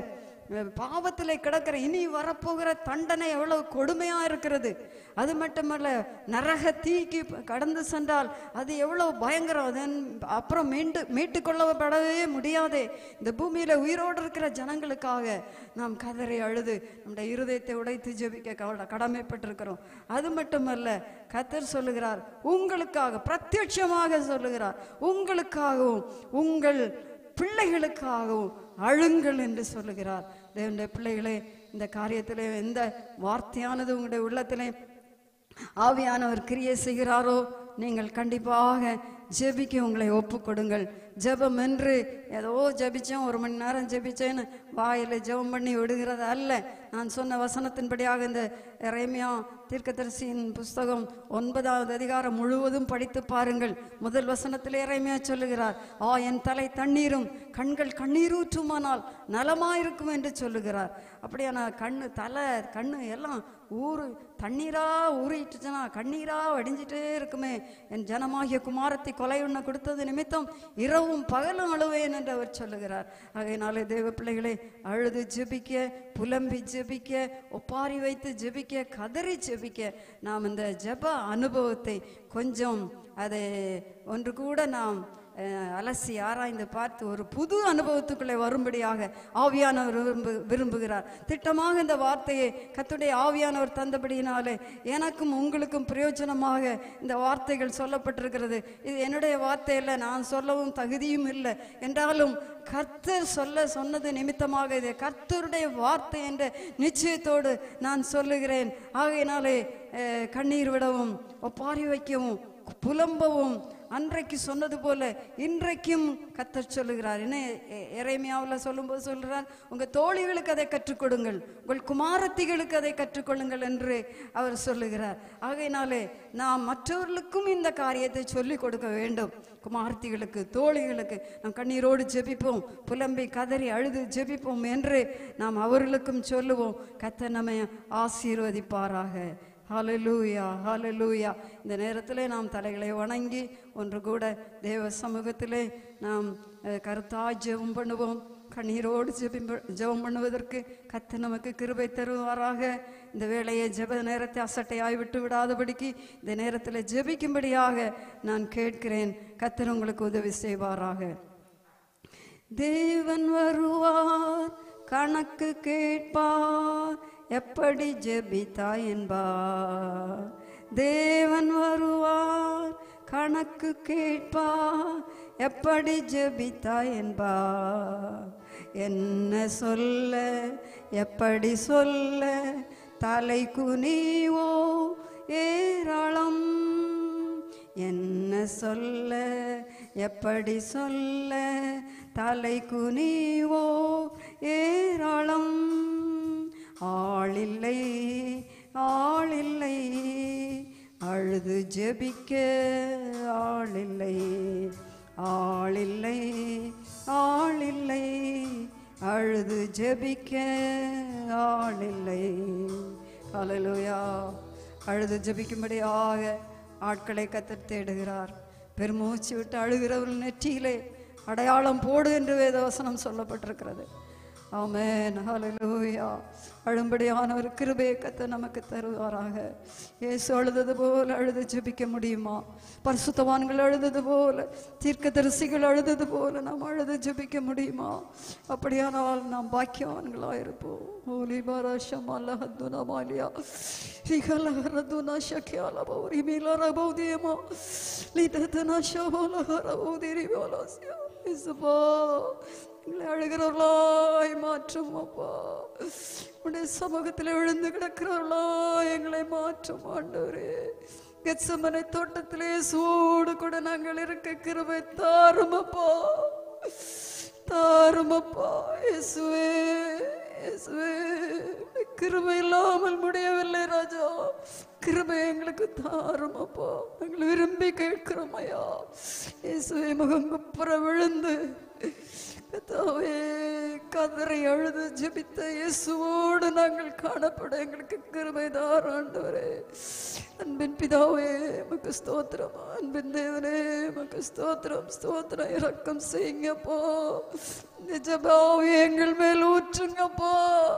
பாவத்திலே கிடக்கிற இனி வரப்போகிற தண்டனை எவ்வளவு கொடுமையா இருக்கிறது அது மட்டுமல்ல நரக தீக்கு கடந்து சென்றால் அது எவ்வளவு பயங்கரம் அதன் அப்புறம் மீண்டு மீட்டு கொள்ளப்படவே முடியாதே இந்த பூமியில உயிரோடு இருக்கிற ஜனங்களுக்காக நாம் கதறி அழுது நம்முடைய இருதயத்தை உடைத்து ஜெபிக்க கட- கடமைப்பட்டிருக்கிறோம் அது மட்டுமல்ல கத்தர் சொல்லுகிறார் உங்களுக்காக பிரத்யட்சமாக சொல்லுகிறார் உங்களுக்காகவும் உங்கள் பிள்ளைகளுக்காகவும் அழுங்கள் என்று சொல்லுகிறார் தேவனுடைய பிள்ளைகளே இந்த காரியத்திலே எந்த வார்த்தையானது உங்களுடைய உள்ளத்திலே ஆவியானவர் கிரியை செய்கிறாரோ நீங்கள் கண்டிப்பாக ஜெபிக்க உங்களை ஒப்புக் கொடுங்கள் ஜெபம் என்று ஏதோ ஜெபிச்சேன் ஒரு மணி நேரம் ஜெபிச்சேன்னு வாயில ஜெபம் பண்ணி விடுகிறது அல்ல நான் சொன்ன வசனத்தின்படியாக இந்த இறைமையா தீர்க்கதரிசியின் புஸ்தகம் ஒன்பதாவது அதிகாரம் முழுவதும் படித்து பாருங்கள் முதல் வசனத்தில் இறைமையா சொல்லுகிறார் ஆ என் தலை தண்ணீரும் கண்கள் கண்ணீரூற்றுமானால் நலமாயிருக்கும் என்று சொல்லுகிறார் அப்படியானா கண்ணு தலை கண்ணு எல்லாம் ஊறு தண்ணீரா ஊறிட்டுச்சுன்னா கண்ணீரா வடிஞ்சிட்டே இருக்குமே என் ஜனமாகிய குமாரத்தை கொலை உண்ண கொடுத்தது நிமித்தம் இரவும் பகலும் அழுவேன் என்று அவர் சொல்லுகிறார் ஆகையினாலே தேவ பிள்ளைகளை அழுது ஜெபிக்க புலம்பி ஜெபிக்க ஒப்பாரி வைத்து ஜெபிக்க கதறி ஜெபிக்க நாம் இந்த ஜெப அனுபவத்தை கொஞ்சம் அதை ஒன்று கூட நாம் அஹ், அலசி ஆராய்ந்து பார்த்து ஒரு புது அனுபவத்துக்குள்ளே வரும்படியாக ஆவியானவர் விரும்பு விரும்புகிறார் திட்டமாக இந்த வார்த்தையை கத்துடைய ஆவியானவர் தந்தபடியினாலே எனக்கும் உங்களுக்கும் பிரயோஜனமாக இந்த வார்த்தைகள் சொல்லப்பட்டிருக்கிறது இது என்னுடைய வார்த்தை இல்லை நான் சொல்லவும் தகுதியும் இல்லை என்றாலும் கர்த்தர் சொல்ல சொன்னது நிமித்தமாக இது கர்த்தருடைய வார்த்தை என்ற நிச்சயத்தோடு நான் சொல்லுகிறேன் ஆகையினாலே அஹ், கண்ணீர் விடவும் ஒப்பாரி வைக்கவும் புலம்பவும் அன்றைக்கு சொன்னது போல இன்றைக்கும் கத்தர் சொல்லுகிறார் என்ன இறைமையாவில் சொல்லும்போது சொல்கிறார் உங்க தோழிகளுக்கு அதை கற்றுக் கொடுங்கள் உங்கள் குமாரத்திகளுக்கு அதை கற்றுக்கொள்ளுங்கள் என்று அவர் சொல்லுகிறார் ஆகையினாலே நாம் மற்றவர்களுக்கும் இந்த காரியத்தை சொல்லிக் கொடுக்க வேண்டும் குமார்த்திகளுக்கு தோழிகளுக்கு நாம் கண்ணீரோடு ஜெபிப்போம் புலம்பி கதறி அழுது ஜெபிப்போம் என்று நாம் அவர்களுக்கும் சொல்லுவோம் கத்த நம்மை ஆசீர்வதிப்பாராக ஹalleluya ஹalleluya இந்த நேரத்திலே நாம் தலைகளை வணங்கி ஒன்று கூட தேவ சமூகத்திலே நாம் அஹ், கருத்தாய் ஜெபம் பண்ணுவோம் கண்ணீரோடு ஜெபம் ப- ஜெபம் பண்ணுவதற்கு கத்த நமக்கு கிருபை தருவாராக இந்த வேளையை ஜெப நேரத்தை அசட்டையாய் விட்டு விடாதபடிக்கு இந்த நேரத்தில் ஜெபிக்கும்படியாக நான் கேட்கிறேன் கத்தர் உங்களுக்கு உதவி செய்வாராக தேவன் வருவார் கணக்கு கேட்பார் எப்படி ஜெபித்தாய் என்பார் தேவன் வருவார் கணக்கு கேட்பார் எப்படி ஜெபித்தாய் என்பார் என்ன சொல்ல எப்படி சொல்ல தலை குனிவோ ஏராளம் என்ன சொல்ல எப்படி சொல்ல தலை குனிவோ ஏராளம் ஆளில்லை ஆளில்லை அழுது ஜெபிக்க ஆளில்லை ஆளில்லை ஆளில்லை அழுது ஜெபிக்க ஆளில்லை ஹalleluya அழுது ஜெபிக்கும்படியாக ஆட்களை கத்தர் தேடுகிறார் பெருமூச்சு விட்டு அழுகிறவர்கள் நெற்றியிலே அடையாளம் போடு என்று வேதவசனம் சொல்லப்பட்டிருக்கிறது ஆமென் ஹalleluya அழும்படியான ஒரு கிருபையை கத்த நமக்கு தருவாராக இயேசு அழுதது போல அழுது ஜெபிக்க முடியுமா பரிசுத்தவான்கள் அழுதது போல தீர்க்கதரிசிகள் அழுதது போல நாம் அழுது ஜெபிக்க முடியுமா அப்படியானால் நாம் பாக்கியவான்களாக இருப்போம் ஹோலி பாராஷம் அல்லஹத்துனா மாலியா ரிகலஹரதுனா ஷக்கியால பௌரி மீலர பௌதியமா லிதத்தனா ஷபோல ஹரபௌதிரி போலாசியா இசுபா எங்களை அழுகிறவர்களாய் மாற்றும் அப்பா உடைய சமூகத்தில் விழுந்து கிடக்கிறவர்களாய் எங்களை மாற்றும் ஆண்டவரே கெச்சமனை தோட்டத்திலே சூடு கூட நாங்கள் இருக்க கிருபை தாரும் அப்பா தாரும் அப்பா இயேசுவே இயேசுவே உம்முடைய கிருபை இல்லாமல் முடியவில்லை ராஜா கிருபை எங்களுக்கு தாரும் அப்பா நாங்கள் விரும்பி கேட்கிறோம் ஐயா இயேசுவே முகம் குப்புற விழுந்து கத்தாவே கதரை அழுது ஜெபித்த இயேசுவோடு நாங்கள் காணப்பட எங்களுக்கு கிருபை ஆண்டவரே அன்பின் பிதாவே மக்கு ஸ்தோத்திரம் அன்பின் தேவனே மக்கு ஸ்தோத்திரம் ஸ்தோத்திரம் இரக்கம் செய்யுங்கப்பா இந்த ஜபாவை எங்கள் மேல் ஊற்றுங்கப்பா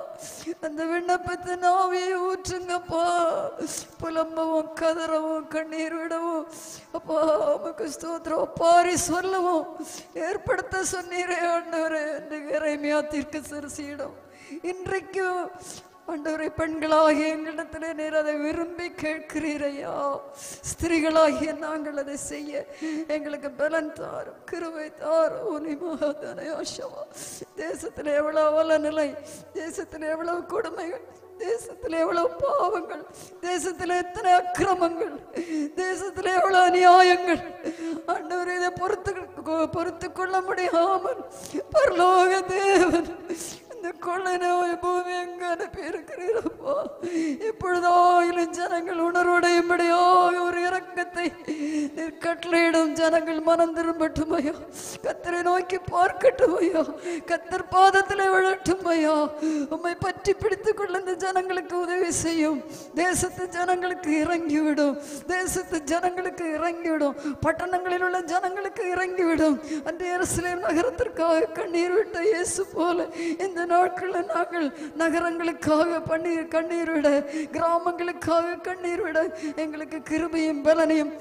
அந்த விண்ணப்பத்தின் ஆவியை ஊற்றுங்கப்பா புலம்பவும் கதறவும் கண்ணீர் விடவும் அப்பா உமக்கு ஸ்தோத்திரம் பாரி சொல்லவும் ஏற்படுத்த சொன்னீரே ஆண்டவரே என்று இறைமையா தீர்க்க சரிசியிடம் இன்றைக்கும் ஆண்டவரை பெண்களாகிய எங்களிடத்தில் நீர் அதை விரும்பி கேட்கிறீரையா ஸ்திரீகளாகிய நாங்கள் அதை செய்ய எங்களுக்கு பலன் தாரும் கிருபை தாரும் உனிமகதனையோஷவா தேசத்தில் எவ்வளவு அவல நிலை தேசத்தில் எவ்வளவு கொடுமைகள் தேசத்தில் எவ்வளவு பாவங்கள் தேசத்தில் எத்தனை அக்கிரமங்கள் தேசத்தில் எவ்வளவு அநியாயங்கள் ஆண்டவர் இதை பொறுத்து பொறுத்து கொள்ள முடியாமல் பரலோக தேவன் இந்த கொள்ளை நோய் பூமி எங்க அனுப்பி இருக்கிறீரப்பா இப்பொழுதாயிலும் ஜனங்கள் உணர்வடையும்படியாக ஒரு இரக்கத்தை நீர் கட்டளையிடும் ஜனங்கள் மனம் திரும்பட்டும் ஐயா கத்தரை நோக்கி பார்க்கட்டும் ஐயா கத்தர் பாதத்தில் விழட்டும் ஐயா உம்மை பற்றி பிடித்துக் கொள்ள இந்த ஜனங்களுக்கு உதவி செய்யும் தேசத்து ஜனங்களுக்கு இறங்கிவிடும் தேசத்து ஜனங்களுக்கு இறங்கிவிடும் பட்டணங்களில் உள்ள ஜனங்களுக்கு இறங்கிவிடும் அந்த எருசலேம் நகரத்திற்காக கண்ணீர் விட்ட இயேசு போல இந்த நாட்களில் நாங்கள் நகரங்களுக்காக பன்னீர் கண்ணீர் விட கிராமங்களுக்காக கண்ணீர் விட எங்களுக்கு கிருபையும் பலனையும்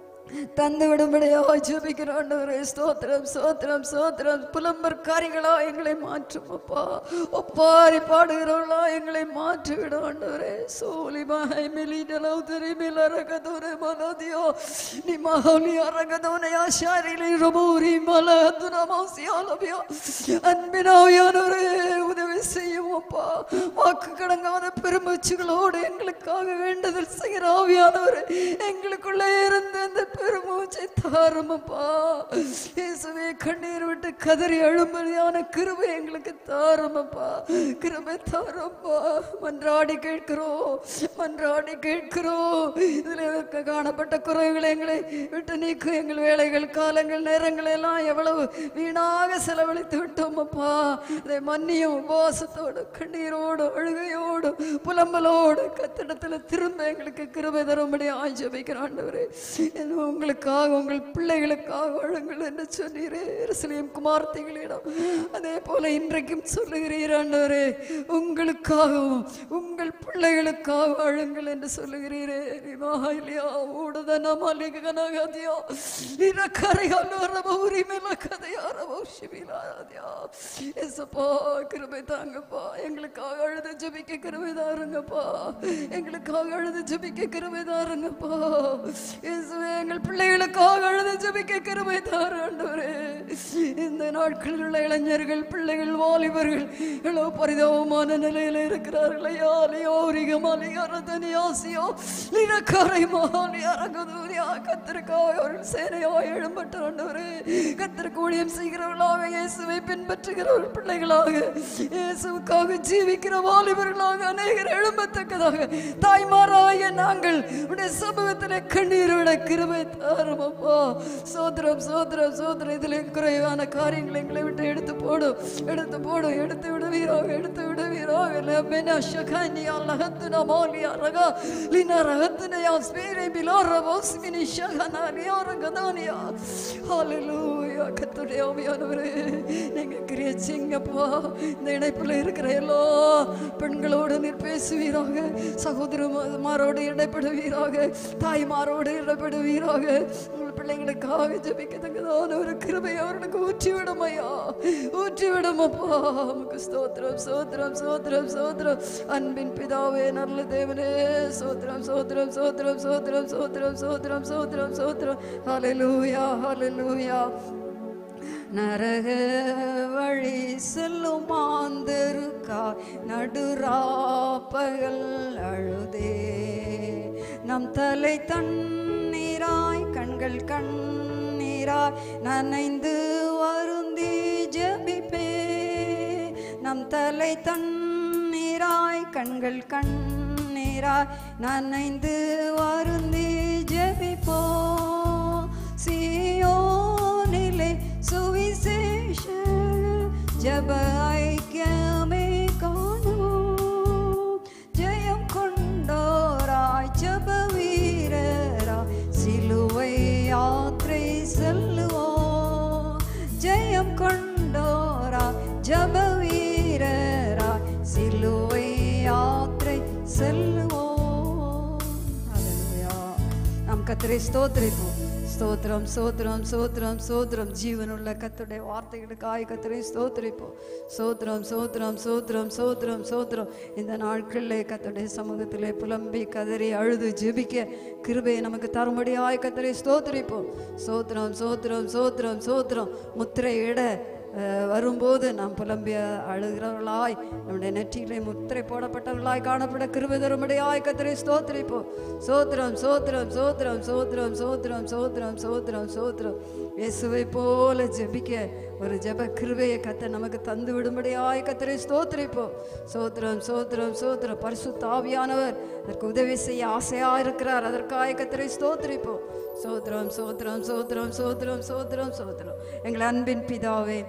தந்து விடும்படியா ஜெபிக்கிறோம் ஆண்டவரே ஸ்தோத்திரம் ஸ்தோத்திரம் ஸ்தோத்திரம் புலம்பற்காரிகளா எங்களை மாற்றும் அப்பா ஒப்பாரி பாடுகிறவர்களா எங்களை மாற்றி விடும் ஆண்டவரே சோலி மகை மிலிடலவு திரும்பி அரகதோரே மலதியோ நீ மகோலி அரகதோனை ஆஷாரிலி ரபூரி மலதுனமாசியாலபியோ அன்பினாவியானவரே உதவி செய்யும் அப்பா வாக்கு கடங்காத பெருமூச்சுகளோடு எங்களுக்காக வேண்டுதல் செய்கிற ஆவியானவரே எங்களுக்குள்ளே இருந்த அந்த பெருமூச்சை தாருமப்பா இயேசுவே கண்ணீர் விட்டு கதறி அழும்படியான கிருபை எங்களுக்கு தாருமப்பா கிருபை தாரப்பா மன்றாடி கேட்கிறோம் மன்றாடி கேட்கிறோம் இதில் இருக்க காணப்பட்ட குறைகளை எங்களை விட்டு நீக்கும் எங்கள் வேலைகள் காலங்கள் நேரங்கள் எல்லாம் எவ்வளவு வீணாக செலவழித்து விட்டோம் அப்பா அதை மன்னியும் உபவாசத்தோடு கண்ணீரோடு அழுகையோடு புலம்பலோடு கத்திடத்தில் திரும்ப எங்களுக்கு கிருபை தரும்படி ஆஜபிக்கிற ஆண்டவரே இது உங்களுக்காக உங்கள் பிள்ளைகளுக்காக வாழுங்கள் என்று சொன்னீரே எருசலேம் குமார்த்திகளிடம் அதே போல இன்றைக்கும் சொல்லுகிறீர் ஆண்டவரே உங்களுக்காகவும் உங்கள் பிள்ளைகளுக்காக வாழுங்கள் என்று சொல்லுகிறீரே ரிமாஹிலியா ஊடுதன மலிகனகதியா நிரக்கரையால் வரபௌரி மேலக்கதையா ரபௌஷிபிலாதியா எசப்பா கிருபை தாங்கப்பா எங்களுக்காக அழுது ஜெபிக்க கிருபை தாருங்கப்பா எங்களுக்காக அழுது ஜெபிக்க கிருபை தாருங்கப்பா இயேசுவே எங்கள் பிள்ளைகளுக்காக அழுது ஜெபிக்க கிருபை தாரு ஆண்டவரே இந்த நாட்களில் உள்ள இளைஞர்கள் பிள்ளைகள் வாலிபர்கள் எவ்வளவு பரிதாபமான நிலையில இருக்கிறார்கள் ஐயா லியோ ரிகமாலி அரதனி ஆசியோ லிரக்கரை மாலி அரகதூரியா கத்திற்காக அவர்கள் சேனையோ எழும்பட்ட ஆண்டவரே கத்திற்கு ஊழியம் செய்கிறவர்களாக இயேசுவை பின்பற்றுகிறவர்கள் பிள்ளைகளாக இயேசுவுக்காக ஜீவிக்கிற வாலிபர்களாக அநேகர் எழும்பத்தக்கதாக தாய்மாராய நாங்கள் உடைய சமூகத்தில் கண்ணீர் விட கிருபை தாரும் அப்பா சோதரம் சோதரம் சோதரம் இதில் குறைவான காரியங்களை எங்களை விட்டு எடுத்து போடும் எடுத்து போடும் எடுத்து விடுவீராக எடுத்து விடுவீராக லெபெனா ஷகானியா லஹத்துனா மௌலியா ரகா லினா ரஹத்துனயா ஸ்பீரே பிலோர போஸ்மினி ஷகனா லியா ரகதானியா ஹalleluya கர்த்தருடைய ஆவியானவரே நீங்க கிரியை செய்யுங்கப்பா இந்த இணைப்பில் இருக்கிற எல்லா பெண்களோடு நீர் பேசுவீராக சகோதரமாரோடு இடைப்படுவீராக தாய்மாரோடு இடைப்படுவீராக உங்கள் பிள்ளைங்களுக்காக ஜபிக்கத்தக்கதான ஒரு கிருபை அவர்களுக்கு ஊற்றி விடும் ஐயா ஊற்றி விடும் அப்பா உமக்கு ஸ்தோத்திரம் சோத்திரம் சோத்திரம் சோத்திரம் அன்பின் பிதாவே நல்ல தேவனே சோத்திரம் சோத்திரம் சோத்திரம் சோத்திரம் சோத்திரம் சோத்திரம் சோத்திரம் சோத்திரம் ஹalleluya ஹalleluya நரக வழி செல்லும் மாந்தருக்காய் நடுராப்பகல் அழுதே நம் தலை தண்ணீராய் கண்கள் கண்ணீராய் நனைந்து வருந்தி ஜெபிப்பே நம் தலை தண்ணீராய் கண்கள் கண்ணீராய் நனைந்து வருந்தி ஜெபிப்போ சியோனிலே சுவிசேஷ ஜப ஐக்கியமே காணோம் ஜெயம் கொண்டோராய் ஜப வீரராய் சிலுவை யாத்திரை செல்லுவோம் ஜெயம் கொண்டோரா செல்லுவோம் ஹalleluya நாம் கத்தரை ஸ்தோத்திரிப்போம் ஸ்தோத்திரம் ஸ்தோத்திரம் ஸ்தோத்திரம் ஸ்தோத்திரம் ஜீவனுள்ள கத்துடைய வார்த்தைகளுக்காய் கத்தரை ஸ்தோத்திரிப்போம் ஸ்தோத்திரம் ஸ்தோத்திரம் ஸ்தோத்திரம் ஸ்தோத்திரம் ஸ்தோத்திரம் இந்த நாட்களிலே கத்துடைய சமூகத்திலே புலம்பி கதறி அழுது ஜெபிக்க கிருபையை நமக்கு தரும்படியாய் கத்தரை ஸ்தோத்திரிப்போம் ஸ்தோத்திரம் ஸ்தோத்திரம் ஸ்தோத்திரம் ஸ்தோத்திரம் முத்திரையிட அஹ், வரும்போது நாம் புலம்பிய அழுகிறவர்களாய் நம்முடைய நெற்றியிலே முத்திரை போடப்பட்டவர்களாய் காணப்பட கிருபை தரும்படியாய் கத்தரை ஸ்தோத்திரிப்போம் சோத்திரம் சோத்திரம் சோத்திரம் சோத்திரம் சோத்திரம் சோத்திரம் சோத்திரம் சோத்திரம் இயேசுவை போல ஜெபிக்க ஒரு ஜெப கிருபையை கத்த நமக்கு தந்து விடும்படியாய் கத்தரை ஸ்தோத்திரிப்போம் சோத்திரம் சோத்திரம் சோத்திரம் பரிசுத்த ஆவியானவர் அதற்கு உதவி செய்ய ஆசையா இருக்கிறார் அதற்காக கத்தரை ஸ்தோத்திரிப்போம் சோத்திரம் சோத்திரம் சோத்திரம் சோத்திரம் சோத்திரம் சோத்திரம் எங்கள் அன்பின் பிதாவே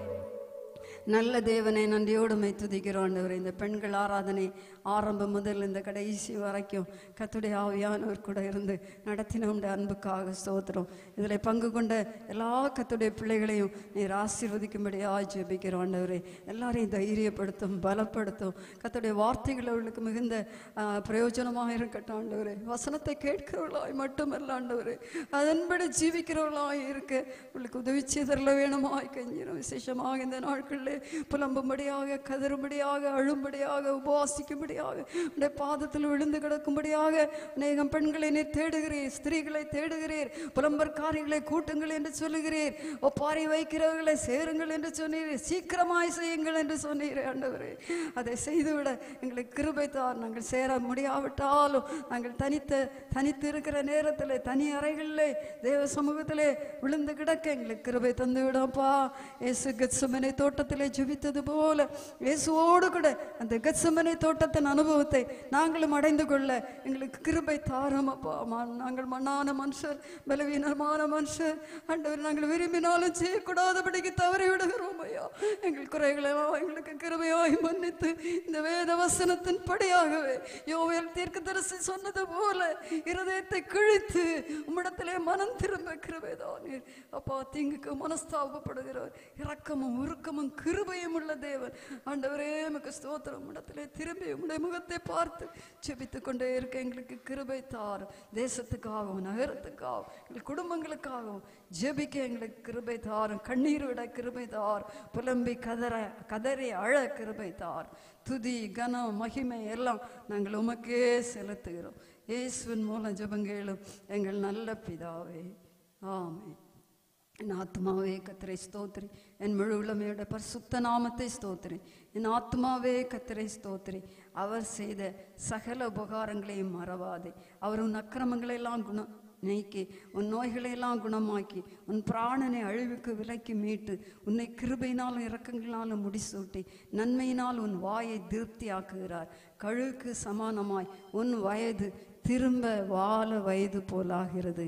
நல்ல தேவனை நன்றியோடு மை துதிக்கிறோம் ஆண்டவரே இந்த பெண்கள் ஆராதனை ஆரம்பம் முதல் இந்த கடைசி வரைக்கும் கத்துடைய ஆவியானவர் கூட இருந்து நடத்தின உடைய அன்புக்காக ஸ்தோத்திரம் இதில் பங்கு கொண்ட எல்லா கத்துடைய பிள்ளைகளையும் நீர் ஆசீர்வதிக்கும்படியாக ஜெபிக்கிறோம் ஆண்டவரே எல்லாரையும் தைரியப்படுத்தும் பலப்படுத்தும் கத்துடைய வார்த்தைகள் அவர்களுக்கு மிகுந்த ஆ, பிரயோஜனமாக இருக்கட்டும் ஆண்டவரே வசனத்தை கேட்கிறவர்களாய் மட்டுமல்ல ஆண்டவரே அதன்படி ஜீவிக்கிறவர்களாய் இருக்க உங்களுக்கு உதவி செய்தரல வேணுமாய் கஞ்சிரும் விசேஷமாக இந்த நாட்களில் புலம்பும்படியாக கதறும்படியாக அழும்படியாக உபவாசிக்கும்படியாக உடைய பாதத்தில் விழுந்து கிடக்கும்படியாக அநேகம் பெண்களை நீர் தேடுகிறீர் ஸ்திரீகளை தேடுகிறீர் புலம்பற்காரிகளை கூட்டுங்கள் என்று சொல்லுகிறீர் ஒப்பாரி வைக்கிறவர்களை சேருங்கள் என்று சொன்னீர் சீக்கிரமாய் செய்யுங்கள் என்று சொன்னீர் ஆண்டவரே அதை செய்துவிட எங்களுக்கு கிருபை தார் நாங்கள் சேர முடியாவிட்டாலும் நாங்கள் தனித்த தனித்து இருக்கிற நேரத்தில் தனி அறைகளிலே தேவ சமூகத்திலே விழுந்து கிடக்க எங்களுக்கு கிருபை தந்து விடப்பா இயேசு கத்சமனை தோட்டத்திலே ஜெபித்தது போல இயேசுவோடு கூட அந்த கத்சமனை தோட்டத்தின் அனுபவத்தை நாங்களும் அடைந்து கொள்ள எங்களுக்கு கிருபை தாரும் அப்பா மா- நாங்கள் மண்ணான மனுஷர் பலவீனமான மனுஷர் ஆண்டவர் நாங்கள் விரும்பினாலும் செய்யக்கூடாதபடிக்கு தவறி விடுகிறோம் ஐயா எங்கள் குறைகளெல்லாம் எங்களுக்கு கிருபையாய் மன்னித்து இந்த வேத வசனத்தின் படியாகவே யோவேல் தீர்க்கதரிசி சொன்னது போல இருதயத்தை கிழித்து உம்மிடத்திலே மனம் திரும்ப கிருபைதான் நீர். அப்பா தீங்குக்கு மனஸ்தாபப்படுகிறவர் இரக்கமும் உருக்கமும் கிருபையும் உள்ள தேவன் ஆண்டவரே எமக்கு ஸ்தோத்திரம் உம்மிடத்திலே திரும்பி உம்முடைய முகத்தை பார்த்து செபித்து கொண்டே இருக்க எங்களுக்கு கிருபை தார் தேசத்துக்காகவும் நகரத்துக்காகவும் எங்கள் குடும்பங்களுக்காகவும் ஜெபிக்க எங்களுக்கு கிருபை தாரும் கண்ணீர் விட கிருபை தார் புலம்பி கதற கதறி அழ கிருபை தார் துதி கனம் மகிமை எல்லாம் நாங்கள் உமக்கே செலுத்துகிறோம் இயேசுவின் மூலம் ஜெபங்களும் எங்கள் நல்ல பிதாவே ஆமென் என் ஆத்மாவே கத்தரை ஸ்தோத்திரி என் முழு உள்ளமையோட பரிசுத்த நாமத்தை ஸ்தோத்திரி என் ஆத்மாவே கத்தரை ஸ்தோத்திரி அவர் செய்த சகல உபகாரங்களையும் மறவாதே அவர் உன் அக்கிரமங்களை எல்லாம் குணம் நீக்கி உன் நோய்களை எல்லாம் குணமாக்கி உன் பிராணனை அழிவுக்கு விலக்கி மீட்டு உன்னை கிருபையினாலும் இரக்கங்களினாலும் முடிசூட்டி நன்மையினால் உன் வாயை திருப்தி ஆக்குகிறார் கழுவுக்கு சமானமாய் உன் வயது திரும்ப வாழ வயது போலாகிறது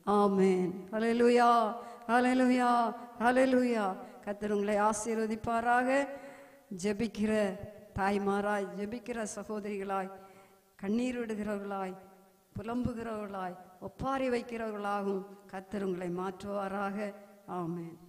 ஆமென் ஹalleluya ஹalleluya ஹalleluya கர்த்தர் உங்களை ஆசீர்வதிப்பாராக ஜெபிக்கிற தாய்மாராய் ஜெபிக்கிற சகோதரிகளாய் கண்ணீர் விடுகிறவர்களாய் புலம்புகிறவர்களாய் ஒப்பாரி வைக்கிறவர்களாகவும் கர்த்தர் உங்களை மாற்றுவாராக ஆமென்